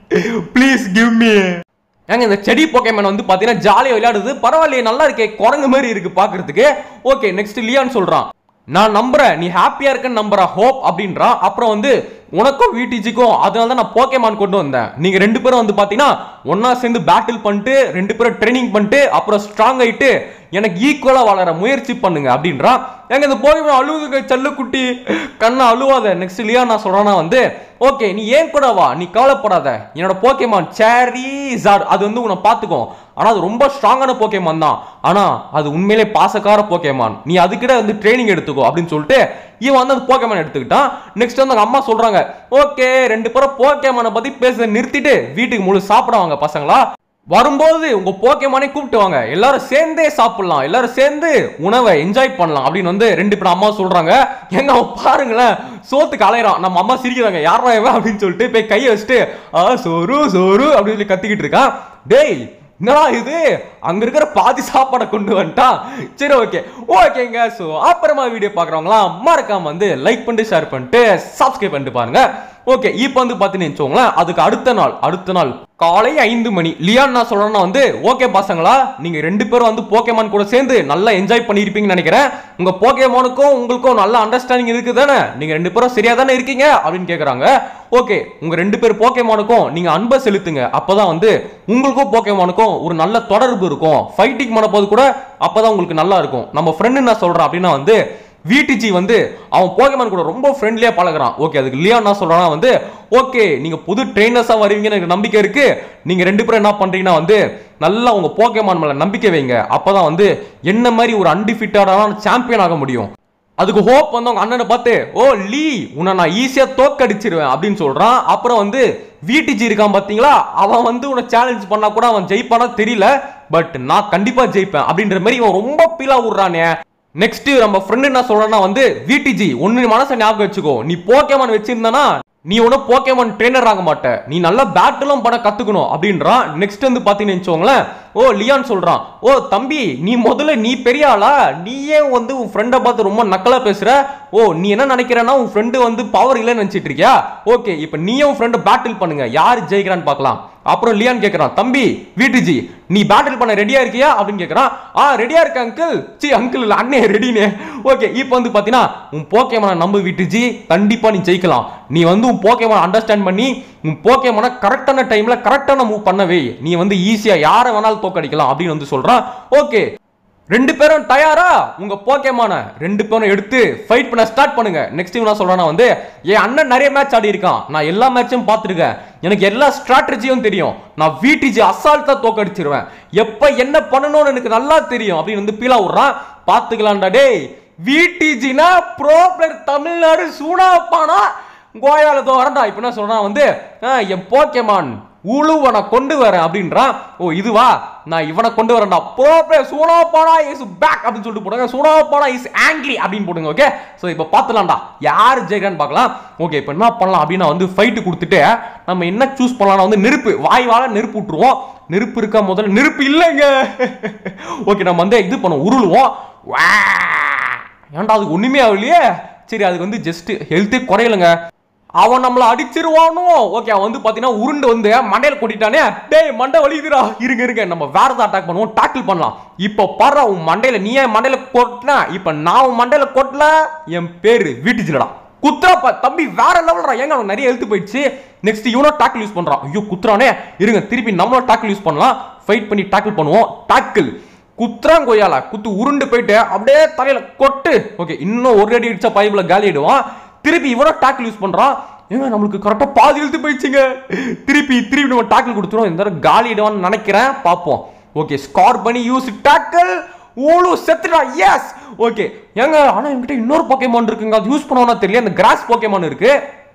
[SPEAKER 1] please give me ஏங்க இந்த செடி போக்கேமேன் வந்து பாத்தீங்கன்னா ஜாலியா விளையாடுது பரவாயில்லையே நல்லா இருக்கே குரங்கு மாதிரி இருக்கு பாக்குறதுக்கு ஓகே நெக்ஸ்ட் லியான் சொல்றான் நான் நம்புறேன் நீ ஹாப்பியா இருக்கன்னு நம்புற ஹோப் அப்படின்றான் அப்புறம் வந்து உனக்கும் விடிஜிக்கும் அதனால தான் நான் போக்கேமான் கொண்டு வந்தேன் நீங்க ரெண்டு பேரும் வந்து பாத்தீங்கன்னா ஒன்னா சேர்ந்து பேட்டில் பண்ணிட்டு ரெண்டு பேரும் ட்ரைனிங் பண்ணிட்டு அப்புறம் ஸ்ட்ராங் ஆயிட்டு எனக்கு ஈக்குவலா வளர முயற்சி பண்ணுங்க அப்படின்றான் ஏங்க இந்த போக்கேமான் அழுவுதுங்க செல்லுக்குட்டி கண்ணா அழுவாத நெக்ஸ்ட் லியா நான் சொல்றேன்னா வந்து ஓகே நீ ஏன் கூட வா நீ கவலைப்படாத என்னோட போக்கேமான் சேரி ஜாட் அது வந்து உன்னை பார்த்துக்கோ ஆனா அது ரொம்ப ஸ்ட்ராங்கான போக்கேமான் தான் ஆனா அது உண்மையிலே பாசக்கார போக்கேமான் நீ அதுக்கிட்ட வந்து ட்ரைனிங் எடுத்துக்கோ அப்படின்னு சொல்லிட்டு இவன் வந்து அந்த போக்கேமான் எடுத்துக்கிட்டான் நெக்ஸ்ட் வந்து அவங்க அம்மா சொல்றாங்க ஓகே ரெண்டு பேரும் போக்கேமானை பத்தி பேச நிறுத்திட்டு வீட்டுக்கு முழு சாப்பிடுவாங்க பசங்களா வரும்போது உங்க போக்கேமானே கூப்பிட்டு வாங்க எல்லாரும் சேர்ந்தே சாப்பிடலாம் எல்லாரும் சேர்ந்து உணவை என்ஜாய் பண்ணலாம் அப்படின்னு வந்து ரெண்டு பேரும் அம்மா சொல்றாங்க எங்க அவன் பாருங்களேன் சோத்துக்கு அலையறான் நம்ம அம்மா சிரிக்கிறாங்க யாரா இவன் அப்படின்னு சொல்லிட்டு போய் கையை வச்சுட்டு ஆ சோறு சோறு அப்படின்னு சொல்லி கத்திக்கிட்டு இருக்கான் டேய் என்னடா இது அங்க இருக்கிற பாதி சாப்பாடை கொண்டு வந்துட்டான் சரி ஓகே ஓகேங்க ஸோ அப்புறமா வீடியோ பார்க்குறவங்களாம் மறக்காம வந்து லைக் பண்ணிட்டு ஷேர் பண்ணிட்டு சப்ஸ்கிரைப் பண்ணிட்டு பாருங்க ஓகே இப்போ வந்து பார்த்தீங்கன்னு வச்சுக்கோங்களேன் அதுக்கு அடுத்த நாள் அடுத்த நாள் காலை ஐந்து மணி லியான் நான் சொல்றேன்னா வந்து ஓகே பசங்களா நீங்க ரெண்டு பேரும் வந்து போக்கேமான் கூட சேர்ந்து நல்லா என்ஜாய் பண்ணியிருப்பீங்கன்னு நினைக்கிறேன் உங்க போக்கேமானுக்கும் உங்களுக்கும் நல்ல அண்டர்ஸ்டாண்டிங் இருக்கு தானே நீங்க ரெண்டு பேரும் சரியா தானே இருக்கீங்க அப்படின்னு கேக்குறாங்க ஓகே உங்க ரெண்டு பேர் போக்கேமானுக்கும் நீங்க அன்பை செலுத்துங்க அப்பதான் வந்து உங்களுக்கும் போக்கேமானுக்கும் ஒரு நல்ல தொடர்பு இருக்கும் ஃபைட்டிங் பண்ண போது கூட அப்பதான் உங்களுக்கு நல்லா இருக்கும் நம்ம ஃப்ரெண்டு என்ன சொல்றான் அப்படின்னா வந்து விடிஜி வந்து அவன் போகேமான் கூட ரொம்ப ஃப்ரெண்ட்லியா பழகுறான் ஓகே அதுக்கு லியா என்ன சொல்றானா வந்து ஓகே நீங்க புது ட்ரெயினர்ஸா வருவீங்கன்னு எனக்கு நம்பிக்கை இருக்கு நீங்க ரெண்டு பேரும் என்ன பண்றீங்கன்னா வந்து நல்லா உங்க போகேமான் மேல நம்பிக்கை வைங்க அப்பதான் வந்து என்ன மாதிரி ஒரு அன்டிஃபிட்டடான சாம்பியன் ஆக முடியும் அதுக்கு ஹோப் வந்து அவங்க அண்ணனை பார்த்து ஓ லீ உன்னை நான் ஈஸியா தோக்கடிச்சிருவேன் அப்படின்னு சொல்றான் அப்புறம் வந்து விடிஜி இருக்கான் பாத்தீங்களா அவன் வந்து உன்னை சேலஞ்ச் பண்ணா கூட அவன் ஜெயிப்பானா தெரியல பட் நான் கண்டிப்பா ஜெயிப்பேன் அப்படின்ற மாதிரி இவன் ரொம்ப பீலா விடுறானே நெக்ஸ்ட் நம்ம ஃப்ரெண்ட் என்ன சொல்றான்னா வந்து விடிஜி ஒன்னு மனசை ஞாபகம் வச்சுக்கோ நீ போக்கேமான் வச்சிருந்தனா நீ ஒன்றும் போக்கேமான் ட்ரெயினர் ஆக மாட்ட நீ நல்லா பேட்டிலும் பண்ண கத்துக்கணும் அப்படின்றான் நெக்ஸ்ட் வந்து பாத்தீங்கன்னு வச்சுக்கோங்களேன் ஓ லியான் சொல்றான் ஓ தம்பி நீ முதல்ல நீ பெரிய ஆளா நீ ஏன் வந்து உன் ஃப்ரெண்டை பார்த்து ரொம்ப நக்கலா பேசுற ஓ நீ என்ன நினைக்கிறன்னா உன் ஃப்ரெண்டு வந்து பவர் இல்லைன்னு நினைச்சிட்டு இருக்கியா ஓகே இப்போ நீயும் உன் ஃப்ரெண்டு பேட்டில் பண்ணுங்க யார் ஜெயிக்கிறான்னு பார்க்கலாம் அப்புறம் லியான் கேட்கறான் தம்பி வீட்டுஜி நீ பேட்டில் பண்ண ரெடியா இருக்கியா அப்படின்னு கேட்கறான் ஆ ரெடியா இருக்க அங்கிள் சி அங்கிள் இல்ல அண்ணே ரெடினே ஓகே இப்போ வந்து பாத்தீங்கன்னா உன் போக்கேமான நம்ப வீட்டுஜி கண்டிப்பா நீ ஜெயிக்கலாம் நீ வந்து உன் போக்கேமான அண்டர்ஸ்டாண்ட் பண்ணி உன் போக்கேமான கரெக்டான டைம்ல கரெக்டான மூவ் பண்ணவே நீ வந்து ஈஸியா யாரை வேணாலும் தோக்கடிக்கலாம் அப்படின்னு வந்து சொல்றான் ஓகே ரெண்டு பேரும் தயாரா உங்க போக்கேமான ரெண்டு பேரும் எடுத்து ஃபைட் பண்ண ஸ்டார்ட் பண்ணுங்க நெக்ஸ்ட் நான் சொல்றேன்னா வந்து என் அண்ணன் நிறைய மேட்ச் ஆடி இருக்கான் நான் எல்லா மேட்சும் பார்த்துருக்கேன் எனக்கு எல்லா ஸ்ட்ராட்டஜியும் தெரியும் நான் விடிஜி அசால்ட்டா தோக்கடிச்சிருவேன் எப்ப என்ன பண்ணணும்னு எனக்கு நல்லா தெரியும் அப்படின்னு வந்து பீலா விடுறான் பாத்துக்கலாம்டா டேய் விடிஜினா ப்ரோ பிளேயர் தமிழ்நாடு சூடாப்பானா கோயால தோ வரண்டா இப்போ என்ன சொல்றான் வந்து ஆ, என் போக்கேமான் உழுவ நான் கொண்டு வரேன் அப்படின்றான் ஓ இதுவா நான் இவனை கொண்டு வரேன்டா ப்ரோ பிளேயர் சூனாப்பாடா இஸ் பேக் அப்படின்னு சொல்லிட்டு போடுங்க சூனாப்பாடா இஸ் ஆங்கிரி அப்படின்னு போடுங்க ஓகே ஸோ இப்போ பார்த்துலாம்டா யார் ஜெயிக்கிறான்னு பார்க்கலாம் ஓகே இப்போ என்ன பண்ணலாம் அப்படின்னா வந்து ஃபைட்டு கொடுத்துட்டு நம்ம என்ன சூஸ் பண்ணலாம்னா வந்து நெருப்பு வாய் வாழ நெருப்பு விட்டுருவோம் நெருப்பு இருக்கா முதல்ல நெருப்பு இல்லைங்க ஓகே நம்ம வந்து இது பண்ணுவோம் உருளுவோம் வா ஏன்டா அதுக்கு ஒண்ணுமே ஆகலையே சரி அதுக்கு வந்து ஜஸ்ட் ஹெல்த்தே குறையலங்க அவன் நம்மள அடிச்சிருவானோ ஓகே அவன் வந்து பாத்தீங்கன்னா உருண்டு வந்து மண்டையில கொட்டிட்டானே டேய் மண்டை வலிக்குதுடா இருங்க இருங்க நம்ம வேற ஏதாவது அட்டாக் பண்ணுவோம் டாக்கிள் பண்ணலாம் இப்போ பாரு உன் மண்டையில நீ ஏன் மண்டையில கொட்டினா இப்போ நான் உன் மண்டையில கொட்டல என் பேரு வீட்டுச்சுலடா குத்துறாப்பா தம்பி வேற லெவல்டா ஏங்க அவனுக்கு நிறைய எழுத்து போயிடுச்சு நெக்ஸ்ட் இவனோ டாக்கிள் யூஸ் பண்றான் ஐயோ குத்துறானே இருங்க திருப்பி நம்மளும் டாக்கிள் யூஸ் பண்ணலாம் ஃபைட் பண்ணி டாக்கிள் பண்ணுவோம் டாக்கிள் குத்துறான் கொய்யால குத்து உருண்டு போயிட்டு அப்படியே தலையில கொட்டு ஓகே இன்னும் ஒரு அடி அடிச்சா பைப்ல காலி ஆயிடுவான் திருப்பி இவனோ டாக்கிள் யூஸ் பண்றான் ஏங்க நம்மளுக்கு கரெக்டா பாதி இழுத்து போயிடுச்சுங்க திருப்பி திருப்பி நம்ம டாக்கிள் கொடுத்துருவோம் இந்த தடவை காலி ஆயிடுவான்னு நினைக்கிறேன் பார்ப்போம் ஓகே ஸ்கார் பண்ணி யூஸ் டாக்கிள் ஓலு செத்துடா எஸ் ஓகே ஏங்க ஆனா என்கிட்ட இன்னொரு போக்கேமான் இருக்குங்க அது யூஸ் பண்ணுவோம்னா தெரியல அந்த கிராஸ் போக்கேமான் இருக்கு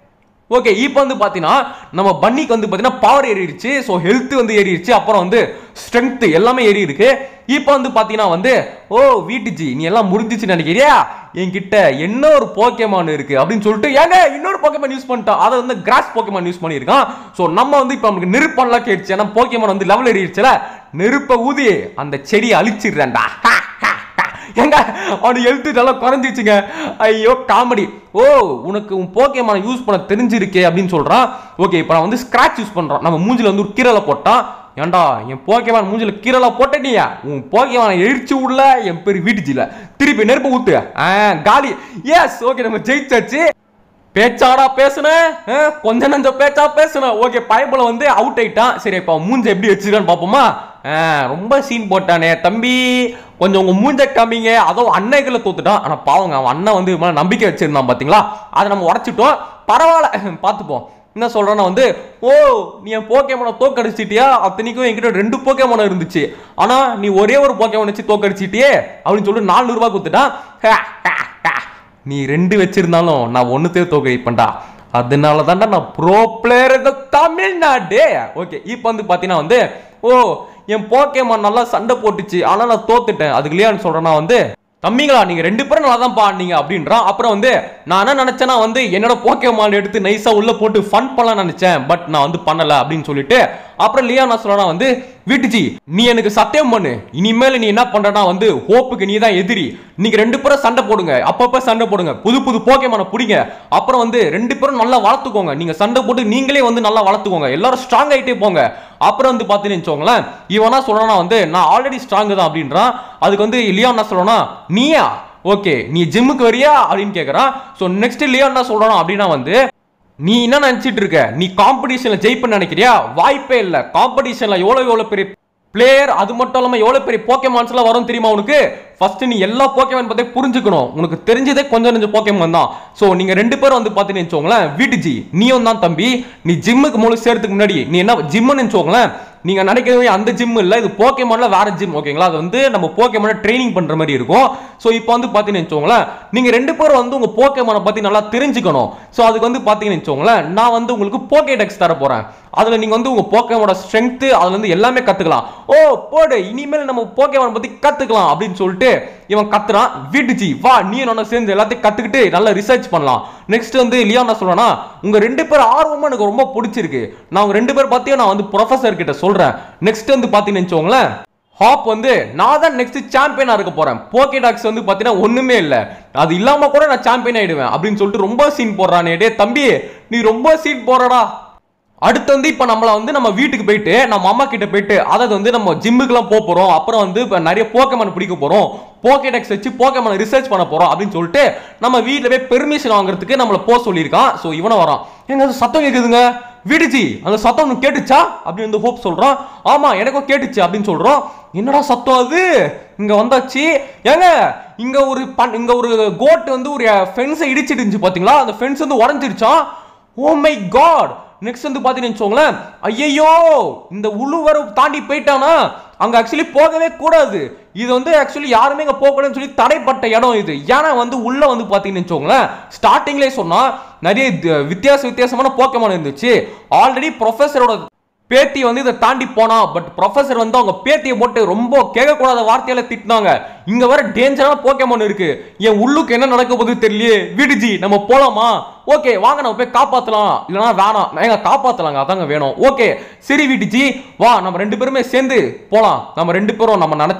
[SPEAKER 1] ஓகே இப்போ வந்து பார்த்தீங்கன்னா நம்ம பன்னிக்கு வந்து பார்த்தீங்கன்னா பவர் ஏறிடுச்சு ஸோ ஹெல்த் வந்து ஏறிடுச்சு அப்புறம் வந்து ஸ்ட்ரென்த் எல்லாமே ஏறி இருக்கு இப்போ வந்து பார்த்தீங்கன்னா வந்து ஓ வீட்டுச்சி நீ எல்லாம் முடிஞ்சிச்சு நினைக்கிறியா என்கிட்ட என்ன ஒரு போக்கேமான் இருக்கு அப்படின்னு சொல்லிட்டு ஏங்க இன்னொரு போக்கேமான் யூஸ் பண்ணிட்டோம் அதை வந்து கிராஸ் போக்கேமான் யூஸ் பண்ணியிருக்கான் ஸோ நம்ம வந்து இப்போ நமக்கு நெருப்பெல்லாம் கேட்டுச்சு ஏன்னா போக்கேமான் வந்து லெவல் ஏறிடுச்சுல நெருப்பை ஊதி அந்த செடியை அழிச்சிடுறேன்டா ஹா, ஹா, ஹா. ஏங்க அவனு எழுத்து நல்லா குறைஞ்சிச்சுங்க ஐயோ காமெடி ஓ உனக்கு உன் போக்கேமான யூஸ் பண்ண தெரிஞ்சிருக்கே அப்படின்னு சொல்றான் ஓகே இப்போ நான் வந்து ஸ்கிராட்ச் யூஸ் பண்றோம் நம்ம மூஞ்சில வந்து ஒரு கீரலை போட்டான் ஏன்டா என் போக்கேமான் மூஞ்சில கீரலை போட்டனியா உன் போக்கேமான எரிச்சு விடல என் பேர் வீட்டுச்சில திருப்பி நெருப்பு ஊத்து ஆ, காலி எஸ் ஓகே நம்ம ஜெயிச்சாச்சு பேச்சாடா பேசுன கொஞ்ச நஞ்ச பேச்சா பேசுன ஓகே பைபிள வந்து அவுட் ஆயிட்டான் சரி இப்போ மூஞ்ச எப்படி வச்சிருக்கான்னு பாப்போமா ஆ, ரொம்ப சீன் போட்டானே தம்பி கொஞ்சம் உங்க மூஞ்ச காமிங்க அதுவும் அன்னைகளை தோத்துட்டான் ஆனா பாவங்க அவன் அண்ணன் வந்து இவன் மேல நம்பிக்கை வச்சிருந்தான் பாத்தீங்களா அதை நம்ம உடைச்சிட்டோம் பரவாயில்ல பார்த்துப்போம் என்ன சொல்றேன்னா வந்து ஓ நீ என் போக்கேமோனை தோக்கடிச்சிட்டியா அத்தனைக்கும் என்கிட்ட ரெண்டு போக்கேமோனை இருந்துச்சு ஆனா நீ ஒரே ஒரு போக்கேமோன் வச்சு தோக்கடிச்சிட்டியே அப்படின்னு சொல்லிட்டு நானூறு ரூபாய் கொடுத்துட்டான் ஹே, ஹே, ஹே. நீ ரெண்டு வச்சிருந்தாலும் நான் ஒண்ணுத்தே தோக்கடிப்பேன்டா அதனால தான்டா நான் ப்ரோ பிளேயர் இந்த தமிழ்நாடு ஓகே இப்போ வந்து பார்த்தீங்கன்னா வந்து ஓ என் போக்கேமான் நல்லா சண்டை போட்டுச்சு ஆனா நான் தோத்துட்டேன் அதுக்கு இல்லையான்னு சொல்றேன்னா வந்து தம்பிங்களா நீங்க ரெண்டு பேரும் நல்லா தான் பாடுனீங்க அப்படின்றான் அப்புறம் வந்து நான் என்ன நினைச்சேன்னா வந்து என்னோட போக்கேமான் எடுத்து நைஸா உள்ள போட்டு ஃபன் பண்ணலாம் நினைச்சேன் பட் நான் வந்து பண்ணல அப்படின்னு சொல்லிட்டு அப்புறம் லியா நான் சொல்றேன் வந்து வீட்டுஜி நீ எனக்கு சத்தியம் பண்ணு இனிமேல் நீ என்ன பண்றனா வந்து ஹோப்புக்கு நீ தான் எதிரி நீங்க ரெண்டு பேரும் சண்டை போடுங்க அப்பப்ப சண்டை போடுங்க புது புது போக்கேமான பிடிங்க அப்புறம் வந்து ரெண்டு பேரும் நல்லா வளர்த்துக்கோங்க நீங்க சண்டை போட்டு நீங்களே வந்து நல்லா வளர்த்துக்கோங்க எல்லாரும் ஸ்ட்ராங் ஆயிட்டே போங்க அப்புறம் வந்து பார்த்தீங்கன்னு வச்சுக்கோங்களேன் இவனா சொல்றானா வந்து நான் ஆல்ரெடி ஸ்ட்ராங் தான் அப்படின்றான் அதுக்கு வந்து லியா என்ன சொல்றானா நீயா ஓகே நீ ஜிம்முக்கு வரியா அப்படின்னு கேட்குறான் ஸோ நெக்ஸ்ட் லியோ என்ன சொல்றான் அப்படின்னா வந்து நீ என்ன நினைச்சிட்டு இருக்க நீ காம்படிஷன்ல ஜெயிப்ப நினைக்கிறியா வாய்ப்பே இல்ல காம்படிஷன்ல எவ்வளவு எவ்வளவு பெரிய பிளேயர் அது மட்டும் இல்லாம எவ்வளவு பெரிய போக்கேமான்ஸ் எல்லாம் வரும் தெரியுமா உனக்கு ஃபர்ஸ்ட் நீ எல்லா போக்கேமான் பத்தி புரிஞ்சுக்கணும் உனக்கு தெரிஞ்சதே கொஞ்சம் கொஞ்சம் போக்கேமான் தான் சோ நீங்க ரெண்டு பேரும் வந்து பாத்தீங்கன்னு வச்சுக்கோங்களேன் வீட்டுஜி நீயும் தான் தம்பி நீ ஜிம்முக்கு முழு சேர்த்துக்கு முன்னாடி நீ என்ன ஜிம்முன்னு வச்சுக்கோங்களேன் நீங்க நினைக்கவே அந்த ஜிம் இல்ல இது போக்கேமான்ல வேற ஜிம் ஓகேங்களா அது வந்து நம்ம போக்கேமான ட்ரைனிங் பண்ற மாதிரி இருக்கும் சோ இப்போ வந்து பாத்தீங்கன்னு வச்சுக்கோங்களேன் நீங்க ரெண்டு பேரும் வந்து உங்க போக்கேமான பத்தி நல்லா தெரிஞ்சுக்கணும் சோ அதுக்கு வந்து பாத்தீங்கன்னு வச்சுக்கோங்களேன் நான் வந்து உங்களுக்கு போக்கேடெக்ஸ் தர போறேன் அதுல நீங்க வந்து உங்க போக்கேமோட ஸ்ட்ரென்த் அதுல இருந்து எல்லாமே கத்துக்கலாம் ஓ போடு இனிமேல் நம்ம போக்கேமான் பத்தி கத்துக்கலாம் அப்படின்னு சொல்லிட்டு இவன் கத்துறான் வீட்டுச்சி வா நீ நான் சேர்ந்து எல்லாத்தையும் கத்துக்கிட்டு நல்லா ரிசர்ச் பண்ணலாம் நெக்ஸ்ட் வந்து லியா என்ன சொல்றானா உங்க ரெண்டு பேர் ஆர்வமா எனக்கு ரொம்ப பிடிச்சிருக்கு நான் உங்க ரெண்டு பேர் பத்தியும் நான் வந்து ப்ரொஃபசர் கிட்ட சொல்றேன் நெக்ஸ்ட் வந்து பாத்தீங்கன்னு வச்சுக்கோங்களேன் ஹாப் வந்து நான் தான் நெக்ஸ்ட் சாம்பியனா இருக்க போறேன் போக்கே டாக்ஸ் வந்து பாத்தீங்கன்னா ஒண்ணுமே இல்ல அது இல்லாம கூட நான் சாம்பியன் ஆயிடுவேன் அப்படின்னு சொல்லிட்டு ரொம்ப சீன் போடுறானே டே தம்பி நீ ரொம்ப சீன் போடுறடா அடுத்து வந்து இப்போ நம்மள வந்து நம்ம வீட்டுக்கு போயிட்டு நம்ம அம்மா கிட்ட போயிட்டு அதாவது வந்து நம்ம ஜிம்முக்குலாம் போக போறோம் அப்புறம் வந்து இப்போ நிறைய போக்கேமான் பிடிக்க போறோம் போக்கேடெக்ஸ் வச்சு போக்கேமான் ரிசர்ச் பண்ண போறோம் அப்படின்னு சொல்லிட்டு நம்ம வீட்டில் போய் பெர்மிஷன் வாங்குறதுக்கு நம்மள போக சொல்லியிருக்கான் ஸோ இவனை வரான் எங்க அது சத்தம் கேட்குதுங்க வீடுச்சி அந்த சத்தம் உனக்கு கேட்டுச்சா அப்படின்னு வந்து ஹோப் சொல்றான் ஆமா எனக்கும் கேட்டுச்சு அப்படின்னு சொல்றோம் என்னடா சத்தம் அது இங்க வந்தாச்சு ஏங்க இங்க ஒரு பன் இங்க ஒரு கோட் வந்து ஒரு ஃபென்ஸை இடிச்சிட்டு இருந்துச்சு பாத்தீங்களா அந்த ஃபென்ஸ் வந்து உடஞ்சிருச்சான் ஓ மை காட் நெக்ஸ்ட் வந்து பாத்தீங்கன்னு வச்சுக்கோங்களேன் ஐயையோ இந்த உழுவர தாண்டி போயிட்டானா அங்க ஆக்சுவலி போகவே கூடாது இது வந்து ஆக்சுவலி யாருமே இங்க போகக்கூடாதுன்னு சொல்லி தடைப்பட்ட இடம் இது ஏன்னா வந்து உள்ள வந்து பாத்தீங்கன்னு வச்சுக்கோங்களேன் ஸ்டார்டிங்லேயே சொன்னா நிறைய தி- வித்தியாச வித்தியாசமான போக்கமான இருந்துச்சு ஆல்ரெடி ப்ரொஃபஸரோட பேத்தி வந்து இதை தாண்டி போனா பட் ப்ரொஃபசர் வந்து அவங்க பேத்தியை போட்டு ரொம்ப கேட்கக்கூடாத வார்த்தையால திட்டினாங்க இங்க வர டேஞ்சரான போக்கேமான் இருக்கு என் உள்ளுக்கு என்ன நடக்க போகுது தெரியலையே விடுஜி நம்ம போலாமா ஓகே வாங்க நம்ம போய் காப்பாத்தலாம் இல்லனா வேணாம் ஏங்க காப்பாத்தலாங்க அதாங்க வேணும் ஓகே சரி விடுஜி வா நம்ம ரெண்டு பேருமே சேர்ந்து போலாம் நம்ம ரெண்டு பேரும் நம்ம நினைச்சா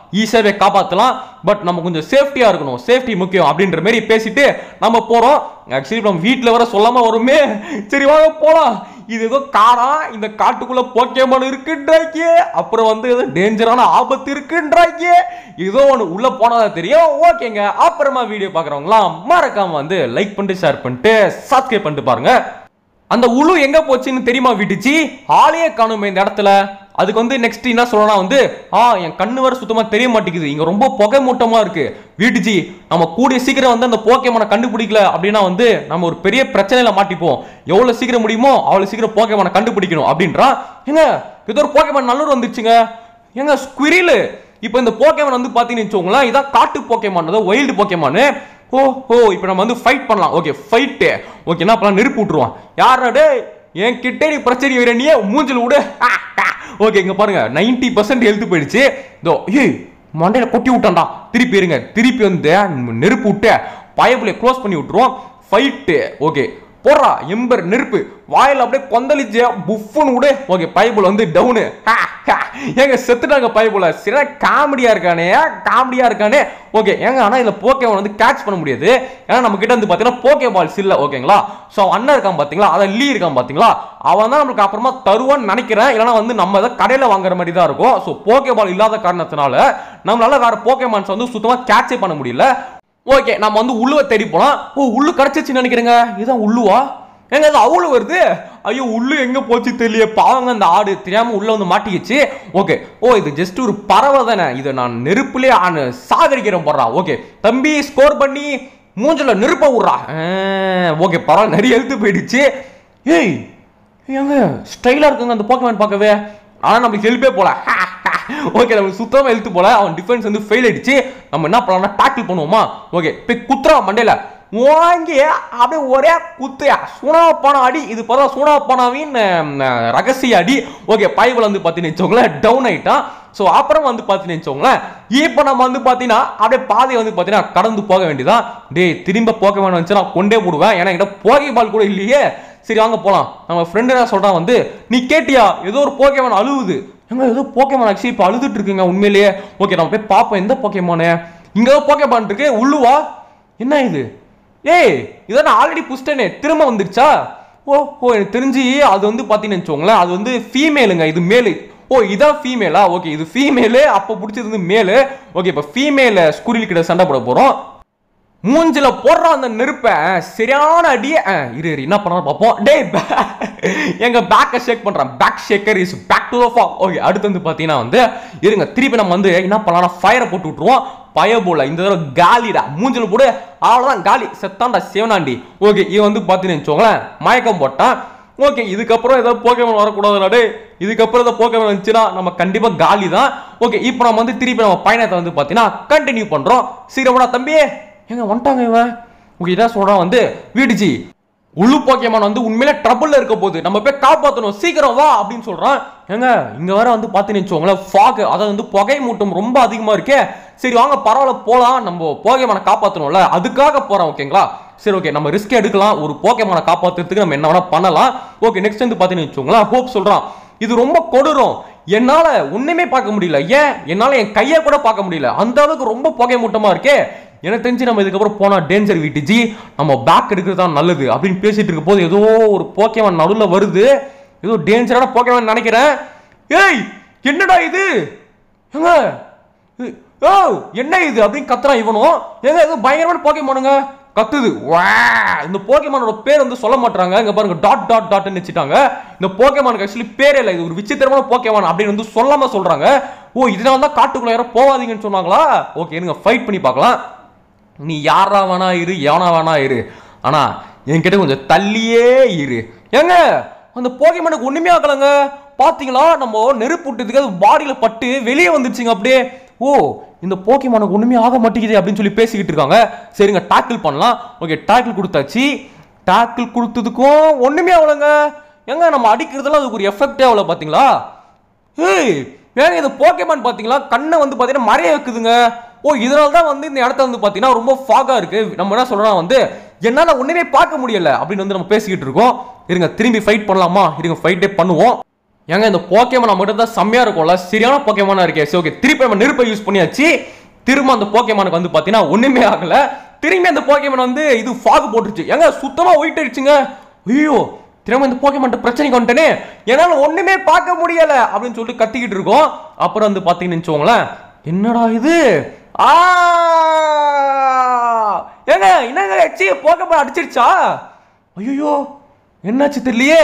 [SPEAKER 1] ஈஸியாகவே காப்பாற்றலாம் பட் நம்ம கொஞ்சம் சேஃப்டியாக இருக்கணும் சேஃப்டி முக்கியம் அப்படின்ற மாதிரி பேசிட்டு நம்ம போகிறோம் ஆக்சுவலி நம்ம வீட்டில் வர சொல்லாம வருமே சரி வாங்க போகலாம் இது ஏதோ காரா இந்த காட்டுக்குள்ள போக்கேமான் இருக்குன்றாங்க அப்புறம் வந்து ஏதோ டேஞ்சரான ஆபத்து இருக்குன்றாங்க ஏதோ ஒன்று உள்ள போனதா தெரியும் ஓகேங்க அப்புறமா வீடியோ பார்க்குறவங்களாம் மறக்காம வந்து லைக் பண்ணிட்டு ஷேர் பண்ணிட்டு சப்ஸ்கிரைப் பண்ணிட்டு பாருங்க அந்த உளு எங்க போச்சுன்னு தெரியுமா விட்டுச்சு ஆளையே காணுமே இந்த இடத்துல அதுக்கு வந்து நெக்ஸ்ட் என்ன சொல்லலாம் வந்து ஆ என் கண்ணு வர சுத்தமா தெரிய மாட்டேங்குது இங்க ரொம்ப புகை மூட்டமா இருக்கு வீட்டுச்சி நம்ம கூடிய சீக்கிரம் வந்து அந்த போக்கேமான கண்டுபிடிக்கல அப்படின்னா வந்து நம்ம ஒரு பெரிய பிரச்சனையில மாட்டிப்போம் எவ்வளவு சீக்கிரம் முடியுமோ அவ்வளவு சீக்கிரம் போக்கேமான கண்டுபிடிக்கணும் அப்படின்றா ஏங்க ஏதோ ஒரு போக்கேமான் நல்லூர் வந்துச்சுங்க ஏங்க ஸ்குரிலு இப்போ இந்த போக்கேமான் வந்து பார்த்தீங்கன்னு வச்சுக்கோங்களேன் இதான் காட்டு போக்கேமான் அதாவது வைல்டு போக்கேமான் ஓ ஓ இப்போ நம்ம வந்து ஃபைட் பண்ணலாம் ஓகே ஃபைட்டு ஓகே என்ன பண்ணலாம் நெருப்பு விட்டுருவான் யாரா டேய் என் கிட்டே நீ பிரச்சனை வைர நீ மூஞ்சில் விடு ஓகே இங்க பாருங்க நைன்டி பர்சன்ட் ஹெல்த் போயிடுச்சு இதோ ஏய் மண்டையில கொட்டி விட்டான்டா திருப்பி இருங்க திருப்பி வந்து நெருப்பு விட்டு பயப்புல க்ளோஸ் பண்ணி விட்டுருவோம் ஃபைட்டு ஓகே போடுறா எம்பர் நெருப்பு வாயில அப்படியே கொந்தளிச்சு புஃப்னு விடு ஓகே பைபிள் வந்து டவுனு ஏங்க செத்துட்டாங்க பைபிள் சில காமெடியா இருக்கானே காமெடியா இருக்கானே ஓகே ஏங்க ஆனா இதுல போக்கேவன் வந்து கேட்ச் பண்ண முடியாது ஏன்னா நம்ம கிட்ட வந்து பாத்தீங்கன்னா போக்கே பால்ஸ் இல்ல ஓகேங்களா சோ அண்ணன் இருக்கான் பாத்தீங்களா அதான் லீ இருக்கான் பாத்தீங்களா அவன் தான் நம்மளுக்கு அப்புறமா தருவான்னு நினைக்கிறேன் இல்லைன்னா வந்து நம்ம அதை கடையில வாங்குற மாதிரி தான் இருக்கும் ஸோ போக்கே பால் இல்லாத காரணத்தினால நம்மளால வேற போக்கேமான்ஸ் வந்து சுத்தமா கேட்சே பண்ண முடியல ஓகே நம்ம வந்து உள்ளுவ தேடி போலாம் ஓ உள்ளு கிடைச்சிச்சுன்னு நினைக்கிறேங்க இதுதான் உள்ளுவா ஏங்க அது அவ்வளவு வருது ஐயோ உள்ளு எங்க போச்சு தெரியல பாவங்க அந்த ஆடு தெரியாம உள்ள வந்து மாட்டிக்கிச்சு ஓகே ஓ இது ஜஸ்ட் ஒரு பறவை தானே இதை நான் நெருப்புலயே ஆன சாகரிக்கிறேன் போடுறா ஓகே தம்பி ஸ்கோர் பண்ணி மூஞ்சில நெருப்ப விடுறா ஓகே பரவாயில்ல நிறைய எழுத்து போயிடுச்சு ஏய் ஏங்க ஸ்டைலா இருக்குங்க அந்த போக்கமேன் பார்க்கவே ஆனா நம்மளுக்கு ஹெல்ப்பே போல ஓகே நம்மளுக்கு சுத்தமா எழுத்து போல அவன் டிஃபென்ஸ் வந்து ஃபெயில் ஆயிடுச்சு நம்ம என்ன பண்ணலாம்னா டேக்கிள் பண்ணுவோமா ஓகே போய் குத்துறா மண்டையில வாங்கி அப்படியே ஒரே குத்துயா சூனாப்பான அடி இது பார்த்தா சூனாப்பானாவின் ரகசிய அடி ஓகே பைபிள் வந்து பார்த்தீங்கன்னு வச்சுக்கோங்களேன் டவுன் ஆயிட்டான் ஸோ அப்புறம் வந்து பார்த்தீங்கன்னு வச்சுக்கோங்களேன் இப்போ நம்ம வந்து பார்த்தீங்கன்னா அப்படியே பாதையை வந்து பார்த்தீங்கன்னா கடந்து போக வேண்டியதான் டேய் திரும்ப போக வேணும் வந்துச்சு நான் கொண்டே போடுவேன் ஏன்னா என்கிட்ட போகை பால் கூட இல்லையே சரி வாங்க போலாம் நம்ம ஃப்ரெண்டு என்ன சொல்றான் வந்து நீ கேட்டியா ஏதோ ஒரு போக்கேமான் அழுவுது எங்க ஏதோ போக்கேமான் ஆக்சுவலி இப்போ அழுதுட்டு இருக்குங்க உண்மையிலேயே ஓகே நம்ம போய் பார்ப்போம் எந்த போக்கேமானு இங்க ஏதோ போக்கேமான் இருக்கு உள்ளுவா என்ன இது ஏய் இதை நான் ஆல்ரெடி புஷ்டனே திரும்ப வந்துருச்சா ஓ ஓ எனக்கு தெரிஞ்சு அது வந்து பார்த்தீங்கன்னு வச்சுக்கோங்களேன் அது வந்து ஃபீமேலுங்க இது மேலு ஓ இதான் ஃபீமேலா ஓகே இது ஃபீமேலு அப்போ பிடிச்சது வந்து மேலு ஓகே இப்போ ஃபீமேல ஸ்கூரில் கிட்ட சண்டை போட போகிறோம் மூஞ்சில போடுற அந்த நெருப்பை சரியான அடிய அஹ், இரு இரு என்ன பண்ணலாம் பார்ப்போம் டேய் பே- எங்க பேக்கை ஷேக் பண்றேன் bag shaker is back to the form okay அடுத்து வந்து பாத்தீங்கன்னா வந்து இருங்க திருப்பி நம்ம வந்து என்ன பண்ணலாம் ஃபயரை போட்டு விட்டுருவோம் பயபோல இந்த தடவை காலிடா மூஞ்சில போடு அவ்வளவுதான் காலி செத்தாண்டா சிவனாண்டி ஓகே இவன் வந்து பாத்தீங்கன்னு வச்சுக்கோங்களேன் மயக்கம் போட்டான் ஓகே இதுக்கப்புறம் ஏதாவது போக்கேமன் வரக்கூடாது டே இதுக்கப்புறம் ஏதாவது போக்கேமன் வந்துச்சுன்னா நம்ம கண்டிப்பா காலி தான் ஓகே இப்போ நம்ம வந்து திருப்பி நம்ம பயணத்தை வந்து பாத்தீங்கன்னா கண்டினியூ பண்றோம் சீக்கிரமாடா தம்பி எங்க வந்துட்டாங்க இவன் ஓகே இதான் சொல்றான் வந்து வீடுஜி உள்ளு போக்கியமான் வந்து உண்மையில ட்ரபிள்ல இருக்க போகுது நம்ம போய் காப்பாத்தணும் சீக்கிரம் வா அப்படின்னு சொல்றான் ஏங்க இங்க வர வந்து பாத்தீங்கன்னு வச்சுக்கோங்களேன் ஃபாக் அதாவது வந்து புகை மூட்டம் ரொம்ப அதிகமா இருக்கே சரி வாங்க பரவாயில்ல போலாம் நம்ம போகேமான காப்பாத்தணும்ல அதுக்காக போறோம் ஓகேங்களா சரி ஓகே நம்ம ரிஸ்க் எடுக்கலாம் ஒரு போகேமான காப்பாத்துறதுக்கு நம்ம என்ன வேணா பண்ணலாம் ஓகே நெக்ஸ்ட் வந்து பாத்தீங்கன்னு வச்சுக்கோங்களேன் ஹோப் சொல்றான் இது ரொம்ப கொடூரம் என்னால ஒண்ணுமே பார்க்க முடியல ஏன் என்னால என் கையை கூட பார்க்க முடியல அந்த அளவுக்கு ரொம்ப புகை மூட்டமா இருக்கே எனக்கு தெரிஞ்சு நம்ம இதுக்கப்புறம் போனா டேஞ்சர் விட்டுச்சு நம்ம பேக் எடுக்கிறது தான் நல்லது அப்படின்னு பேசிட்டு இருக்க போது ஏதோ ஒரு போக்கேவன் நடுவில் வருது ஏதோ டேஞ்சரான போக்கேவன் நினைக்கிறேன் ஏய் என்னடா இது ஏங்க இது- ஓ என்ன இது அப்படின்னு கத்துறான் இவனும் ஏங்க ஏதோ பயங்கரமான போக்கேமானுங்க கத்துது வா இந்த போக்கேமானோட பேர் வந்து சொல்ல மாட்டாங்க இங்க பாருங்க டாட் டாட் டாட்னு வச்சுட்டாங்க இந்த போக்கேமானுக்கு ஆக்சுவலி பேரே இல்லை இது ஒரு விசித்திரமான போக்கேமான் அப்படின்னு வந்து சொல்லாம சொல்றாங்க ஓ இதனால தான் காட்டுக்குள்ள யாரும் போவாதீங்கன்னு சொன்னாங்களா ஓகே இருங்க ஃபைட் பண்ணி பார்க்கலாம் நீ யாரா வேணா இரு எவனா வேணா இரு ஆனா என்கிட்ட கொஞ்சம் தள்ளியே இரு ஏங்க அந்த போகைமனுக்கு ஒண்ணுமே ஆகலைங்க பாத்தீங்களா நம்ம நெருப்பு விட்டதுக்கு அது பாடியில பட்டு வெளியே வந்துருச்சுங்க அப்படியே ஓ இந்த போக்கிமானுக்கு ஒண்ணுமே ஆக மாட்டேங்குது அப்படின்னு சொல்லி பேசிக்கிட்டு இருக்காங்க சரிங்க டாக்கிள் பண்ணலாம் ஓகே டாக்கிள் கொடுத்தாச்சு டாக்கிள் கொடுத்ததுக்கும் ஒண்ணுமே ஆகலைங்க ஏங்க நம்ம அடிக்கிறதுல அதுக்கு ஒரு எஃபெக்டே ஆகல பாத்தீங்களா ஏய் ஏங்க இது போக்கேமான் பாத்தீங்களா கண்ணை வந்து பாத்தீங்கன்னா மறைய வைக்குதுங்க ஓ இதனால தான் வந்து இந்த இடத்த வந்து பாத்தீங்கன்னா ரொம்ப ஃபாகா இருக்கு நம்ம என்ன சொல்றோம் வந்து என்னால ஒண்ணுமே பார்க்க முடியல அப்படின்னு வந்து நம்ம பேசிக்கிட்டு இருக்கோம் இருங்க திரும்பி ஃபைட் பண்ணலாமா இருங்க ஃபைட்டே பண்ணுவோம் ஏங்க இந்த போக்கேமான் நம்ம கிட்ட தான் செம்மையா இருக்கும்ல சரியான போக்கேமானா இருக்கே சரி ஓகே திருப்பி நம்ம நெருப்பை யூஸ் பண்ணியாச்சு திரும்ப அந்த போக்கேமானுக்கு வந்து பாத்தீங்கன்னா ஒண்ணுமே ஆகல திரும்பி அந்த போக்கேமான் வந்து இது ஃபாக் போட்டுருச்சு ஏங்க சுத்தமா ஒயிட் ஆயிடுச்சுங்க ஐயோ திரும்ப இந்த போக்கேமான் பிரச்சனைக்கு வந்துட்டேனே என்னால ஒண்ணுமே பார்க்க முடியல அப்படின்னு சொல்லிட்டு கத்திக்கிட்டு இருக்கோம் அப்புறம் வந்து பாத்தீங்கன்னு வச்சுக்கோங்களேன் என்னடா இது ஆ ஏங்க என்னங்க ஆச்சு போக்கேமான் அடிச்சிருச்சா ஐயோ என்னாச்சு தெரியலையே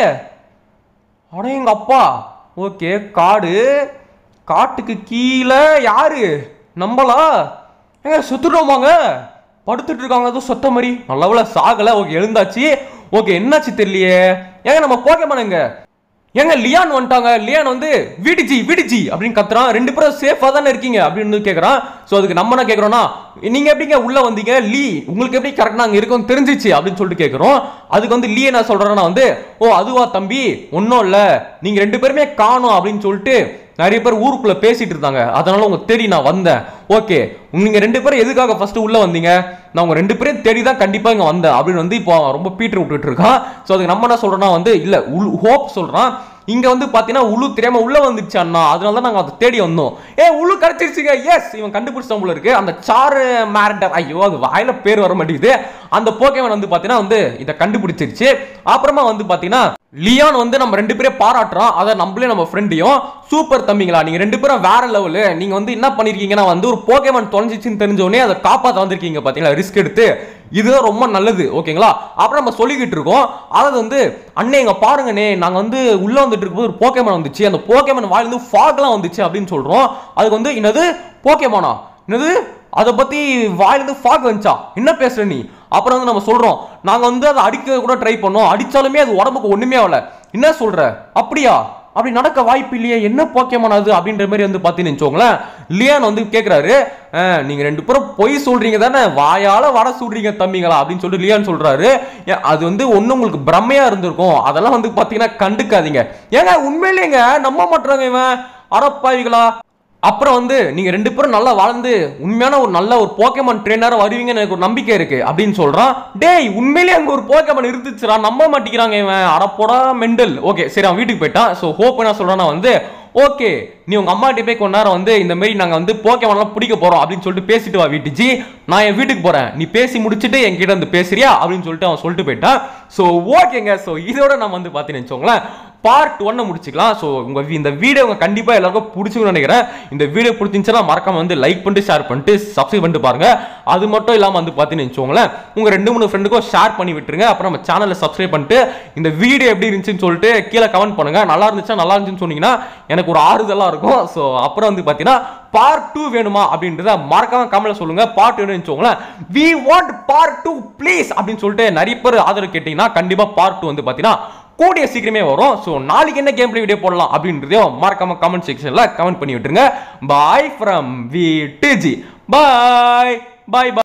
[SPEAKER 1] அட எங்க அப்பா ஓகே காடு காட்டுக்கு கீழே யாரு நம்பலா ஏங்க செத்துட்டோமாங்க படுத்துட்டு இருக்காங்க ஏதோ சொத்த மாதிரி நல்லவள சாகல ஓகே எழுந்தாச்சு ஓகே என்னாச்சு தெரியலையே ஏங்க நம்ம போக்கேமானுங்க ஏங்க லியான் வந்துட்டாங்க லியான் வந்து விடிஜி விடிஜி அப்படின்னு கத்துறான் ரெண்டு பேரும் சேஃபா தானே இருக்கீங்க அப்படின்னு கேக்குறான் சோ அதுக்கு நம்ம என்ன கேக்குறோம்னா நீங்க எப்படிங்க உள்ள வந்தீங்க லீ உங்களுக்கு எப்படி கரெக்டா அங்க இருக்கும் தெரிஞ்சிச்சு அப்படின்னு சொல்லிட்டு கேக்குறோம் அதுக்கு வந்து லீ என்ன சொல்றான்னா வந்து ஓ அதுவா தம்பி ஒன்றும் இல்ல நீங்க ரெண்டு பேருமே காணோம் அப்படின்னு சொல்லிட்டு நிறைய பேர் ஊருக்குள்ள பேசிட்டு இருந்தாங்க அதனால உங்க தேடி நான் வந்தேன் ஓகே நீங்க ரெண்டு பேரும் எதுக்காக ஃபர்ஸ்ட் உள்ள வந்தீங்க நான் உங்க ரெண்டு பேரும் தேடி தான் கண்டிப்பா இங்க வந்தேன் அப்படின்னு வந்து இப்போ அவன் ரொம்ப பீட்டர் விட்டுட்டு இருக்கான் ஸோ அதுக்கு நம்ம என்ன சொல்றோம்னா வந்து இல்ல ஹோப் சொல்றான் இங்க வந்து பாத்தீங்கன்னா உழு தெரியாம உள்ள வந்துச்சு அண்ணா அதனால தான் நாங்க அதை தேடி வந்தோம் ஏ உழு கிடைச்சிருச்சுங்க எஸ் இவன் கண்டுபிடிச்ச போல இருக்கு அந்த சாரு மேரண்டர் ஐயோ அது வாயில பேர் வர மாட்டேங்குது அந்த போக்கேவன் வந்து பாத்தீங்கன்னா வந்து இதை கண்டுபிடிச்சிருச்சு அப்புறமா வந்து பாத்தீங்கன்னா லியான் வந்து நம்ம ரெண்டு பேரும் பாராட்டுறோம் அதை நம்மளே நம்ம ஃப்ரெண்டையும் சூப்பர் தம்பிங்களா நீங்க ரெண்டு பேரும் வேற லெவலு நீங்க வந்து என்ன பண்ணிருக்கீங்கன்னா வந்து ஒரு போகேமன் தொலைஞ்சிச்சுன்னு தெரிஞ்ச உடனே அதை காப்பாத்த வந்திருக்கீங்க பாத்தீங்களா ரிஸ்க் எடுத்து இதுதான் ரொம்ப நல்லது ஓகேங்களா அப்புறம் நம்ம சொல்லிக்கிட்டு இருக்கோம் அதாவது வந்து அண்ணே இங்க பாருங்கண்ணே நாங்க வந்து உள்ள வந்துட்டு இருக்கும்போது ஒரு போகேமன் வந்துச்சு அந்த போகேமன் வாயிலிருந்து ஃபாக்லாம் வந்துச்சு அப்படின்னு சொல்றோம் அதுக்கு வந்து என்னது போகேமானா என்னது அதை பத்தி வாயிலிருந்து ஃபாக் வந்துச்சா என்ன பேசுற நீ அப்புறம் வந்து நம்ம சொல்றோம் நாங்க வந்து அதை அடிக்க கூட ட்ரை பண்ணோம் அடிச்சாலுமே அது உடம்புக்கு ஒண்ணுமே ஆகல என்ன சொல்ற அப்படியா அப்படி நடக்க வாய்ப்பு இல்லையே என்ன போக்கேமான் அது அப்படின்ற மாதிரி வந்து பார்த்தீங்கன்னு வச்சுக்கோங்களேன் லியான் வந்து கேட்குறாரு நீங்க ரெண்டு பேரும் பொய் சொல்றீங்க தானே வாயால வட சுடுறீங்க தம்பிங்களா அப்படின்னு சொல்லிட்டு லியான் சொல்றாரு ஏன், அது வந்து ஒண்ணு உங்களுக்கு பிரம்மையா இருந்திருக்கும் அதெல்லாம் வந்து பாத்தீங்கன்னா கண்டுக்காதீங்க ஏங்க உண்மையிலேங்க நம்ப மாட்டாங்க இவன் அறப்பாவிகளா அப்புறம் வந்து நீங்க ரெண்டு பேரும் நல்லா வளர்ந்து உண்மையான ஒரு நல்ல ஒரு போக்கேமான் ட்ரெயினரா வருவீங்கன்னு எனக்கு ஒரு நம்பிக்கை இருக்கு அப்படின்னு சொல்றான் டேய் உண்மையிலேயே அங்க ஒரு போக்கேமான் இருந்துச்சுடா நம்ப மாட்டேங்கிறாங்க இவன் அடப்போடா மெண்டல் ஓகே சரி அவன் வீட்டுக்கு போயிட்டான் ஸோ ஹோப் என்ன சொல்றான்னா வந்து ஓகே நீ உங்க அம்மா கிட்ட போய் கொஞ்ச நேரம் வந்து இந்த மாதிரி நாங்க வந்து போக்கேமான்லாம் பிடிக்க போறோம் அப்படின்னு சொல்லிட்டு பேசிட்டு வா வீட்டுஜி நான் என் வீட்டுக்கு போறேன் நீ பேசி முடிச்சுட்டு என்கிட்ட வந்து பேசுறியா அப்படின்னு சொல்லிட்டு அவன் சொல்லிட்டு போயிட்டான் ஸோ ஓகேங்க ஸோ இதோட நம்ம வந்து பார்த்தீங்கன்னு வச்சுக்கோங்களேன் பார்ட் ஒன்னை முடிச்சுக்கலாம் ஸோ உங்க வி- இந்த வீடியோ உங்க கண்டிப்பா எல்லாருக்கும் பிடிச்சிருக்கும்னு நினைக்கிறேன் இந்த வீடியோ பிடிச்சிருந்துச்சுன்னா மறக்காம வந்து லைக் பண்ணிட்டு ஷேர் பண்ணிட்டு சப்ஸ்கிரைப் பண்ணிட்டு பாருங்க அது மட்டும் இல்லாம வந்து பார்த்தீங்கன்னு வச்சுக்கோங்களேன் உங்க ரெண்டு மூணு ஃப்ரெண்டுக்கும் ஷேர் பண்ணி விட்டுருங்க அப்புறம் நம்ம சேனலை சப்ஸ்கிரைப் பண்ணிட்டு இந்த வீடியோ எப்படி இருந்துச்சுன்னு சொல்லிட்டு கீழே கமெண்ட் பண்ணுங்க நல்லா இருந்துச்சா நல்லா இருந்துச்சுன்னு சொன்னீங்கன்னா எனக்கு ஒரு ஆறுதலா இருக்கும் ஸோ அப்புறம் வந்து பார்த்தீங்கன்னா பார்ட் டூ வேணுமா அப்படின்றத மறக்காம கமெண்ட்ல சொல்லுங்க பார்ட் வேணும்னு வச்சுக்கோங்களேன் we want part two please அப்படின்னு சொல்லிட்டு நிறைய பேர் ஆதரவு கேட்டீங்கன்னா கண்டிப்பா பார்ட் டூ வந்து பார்த்தீங்கன்னா கூடிய சீக்கிரமே வரும் ஸோ நாளைக்கு என்ன கேம் வீடியோ போடலாம் அப்படின்றதையும் மறக்காம கமெண்ட் செக்ஷன்ல கமெண்ட் பண்ணி விட்டுருங்க bye from we DG bye bye bye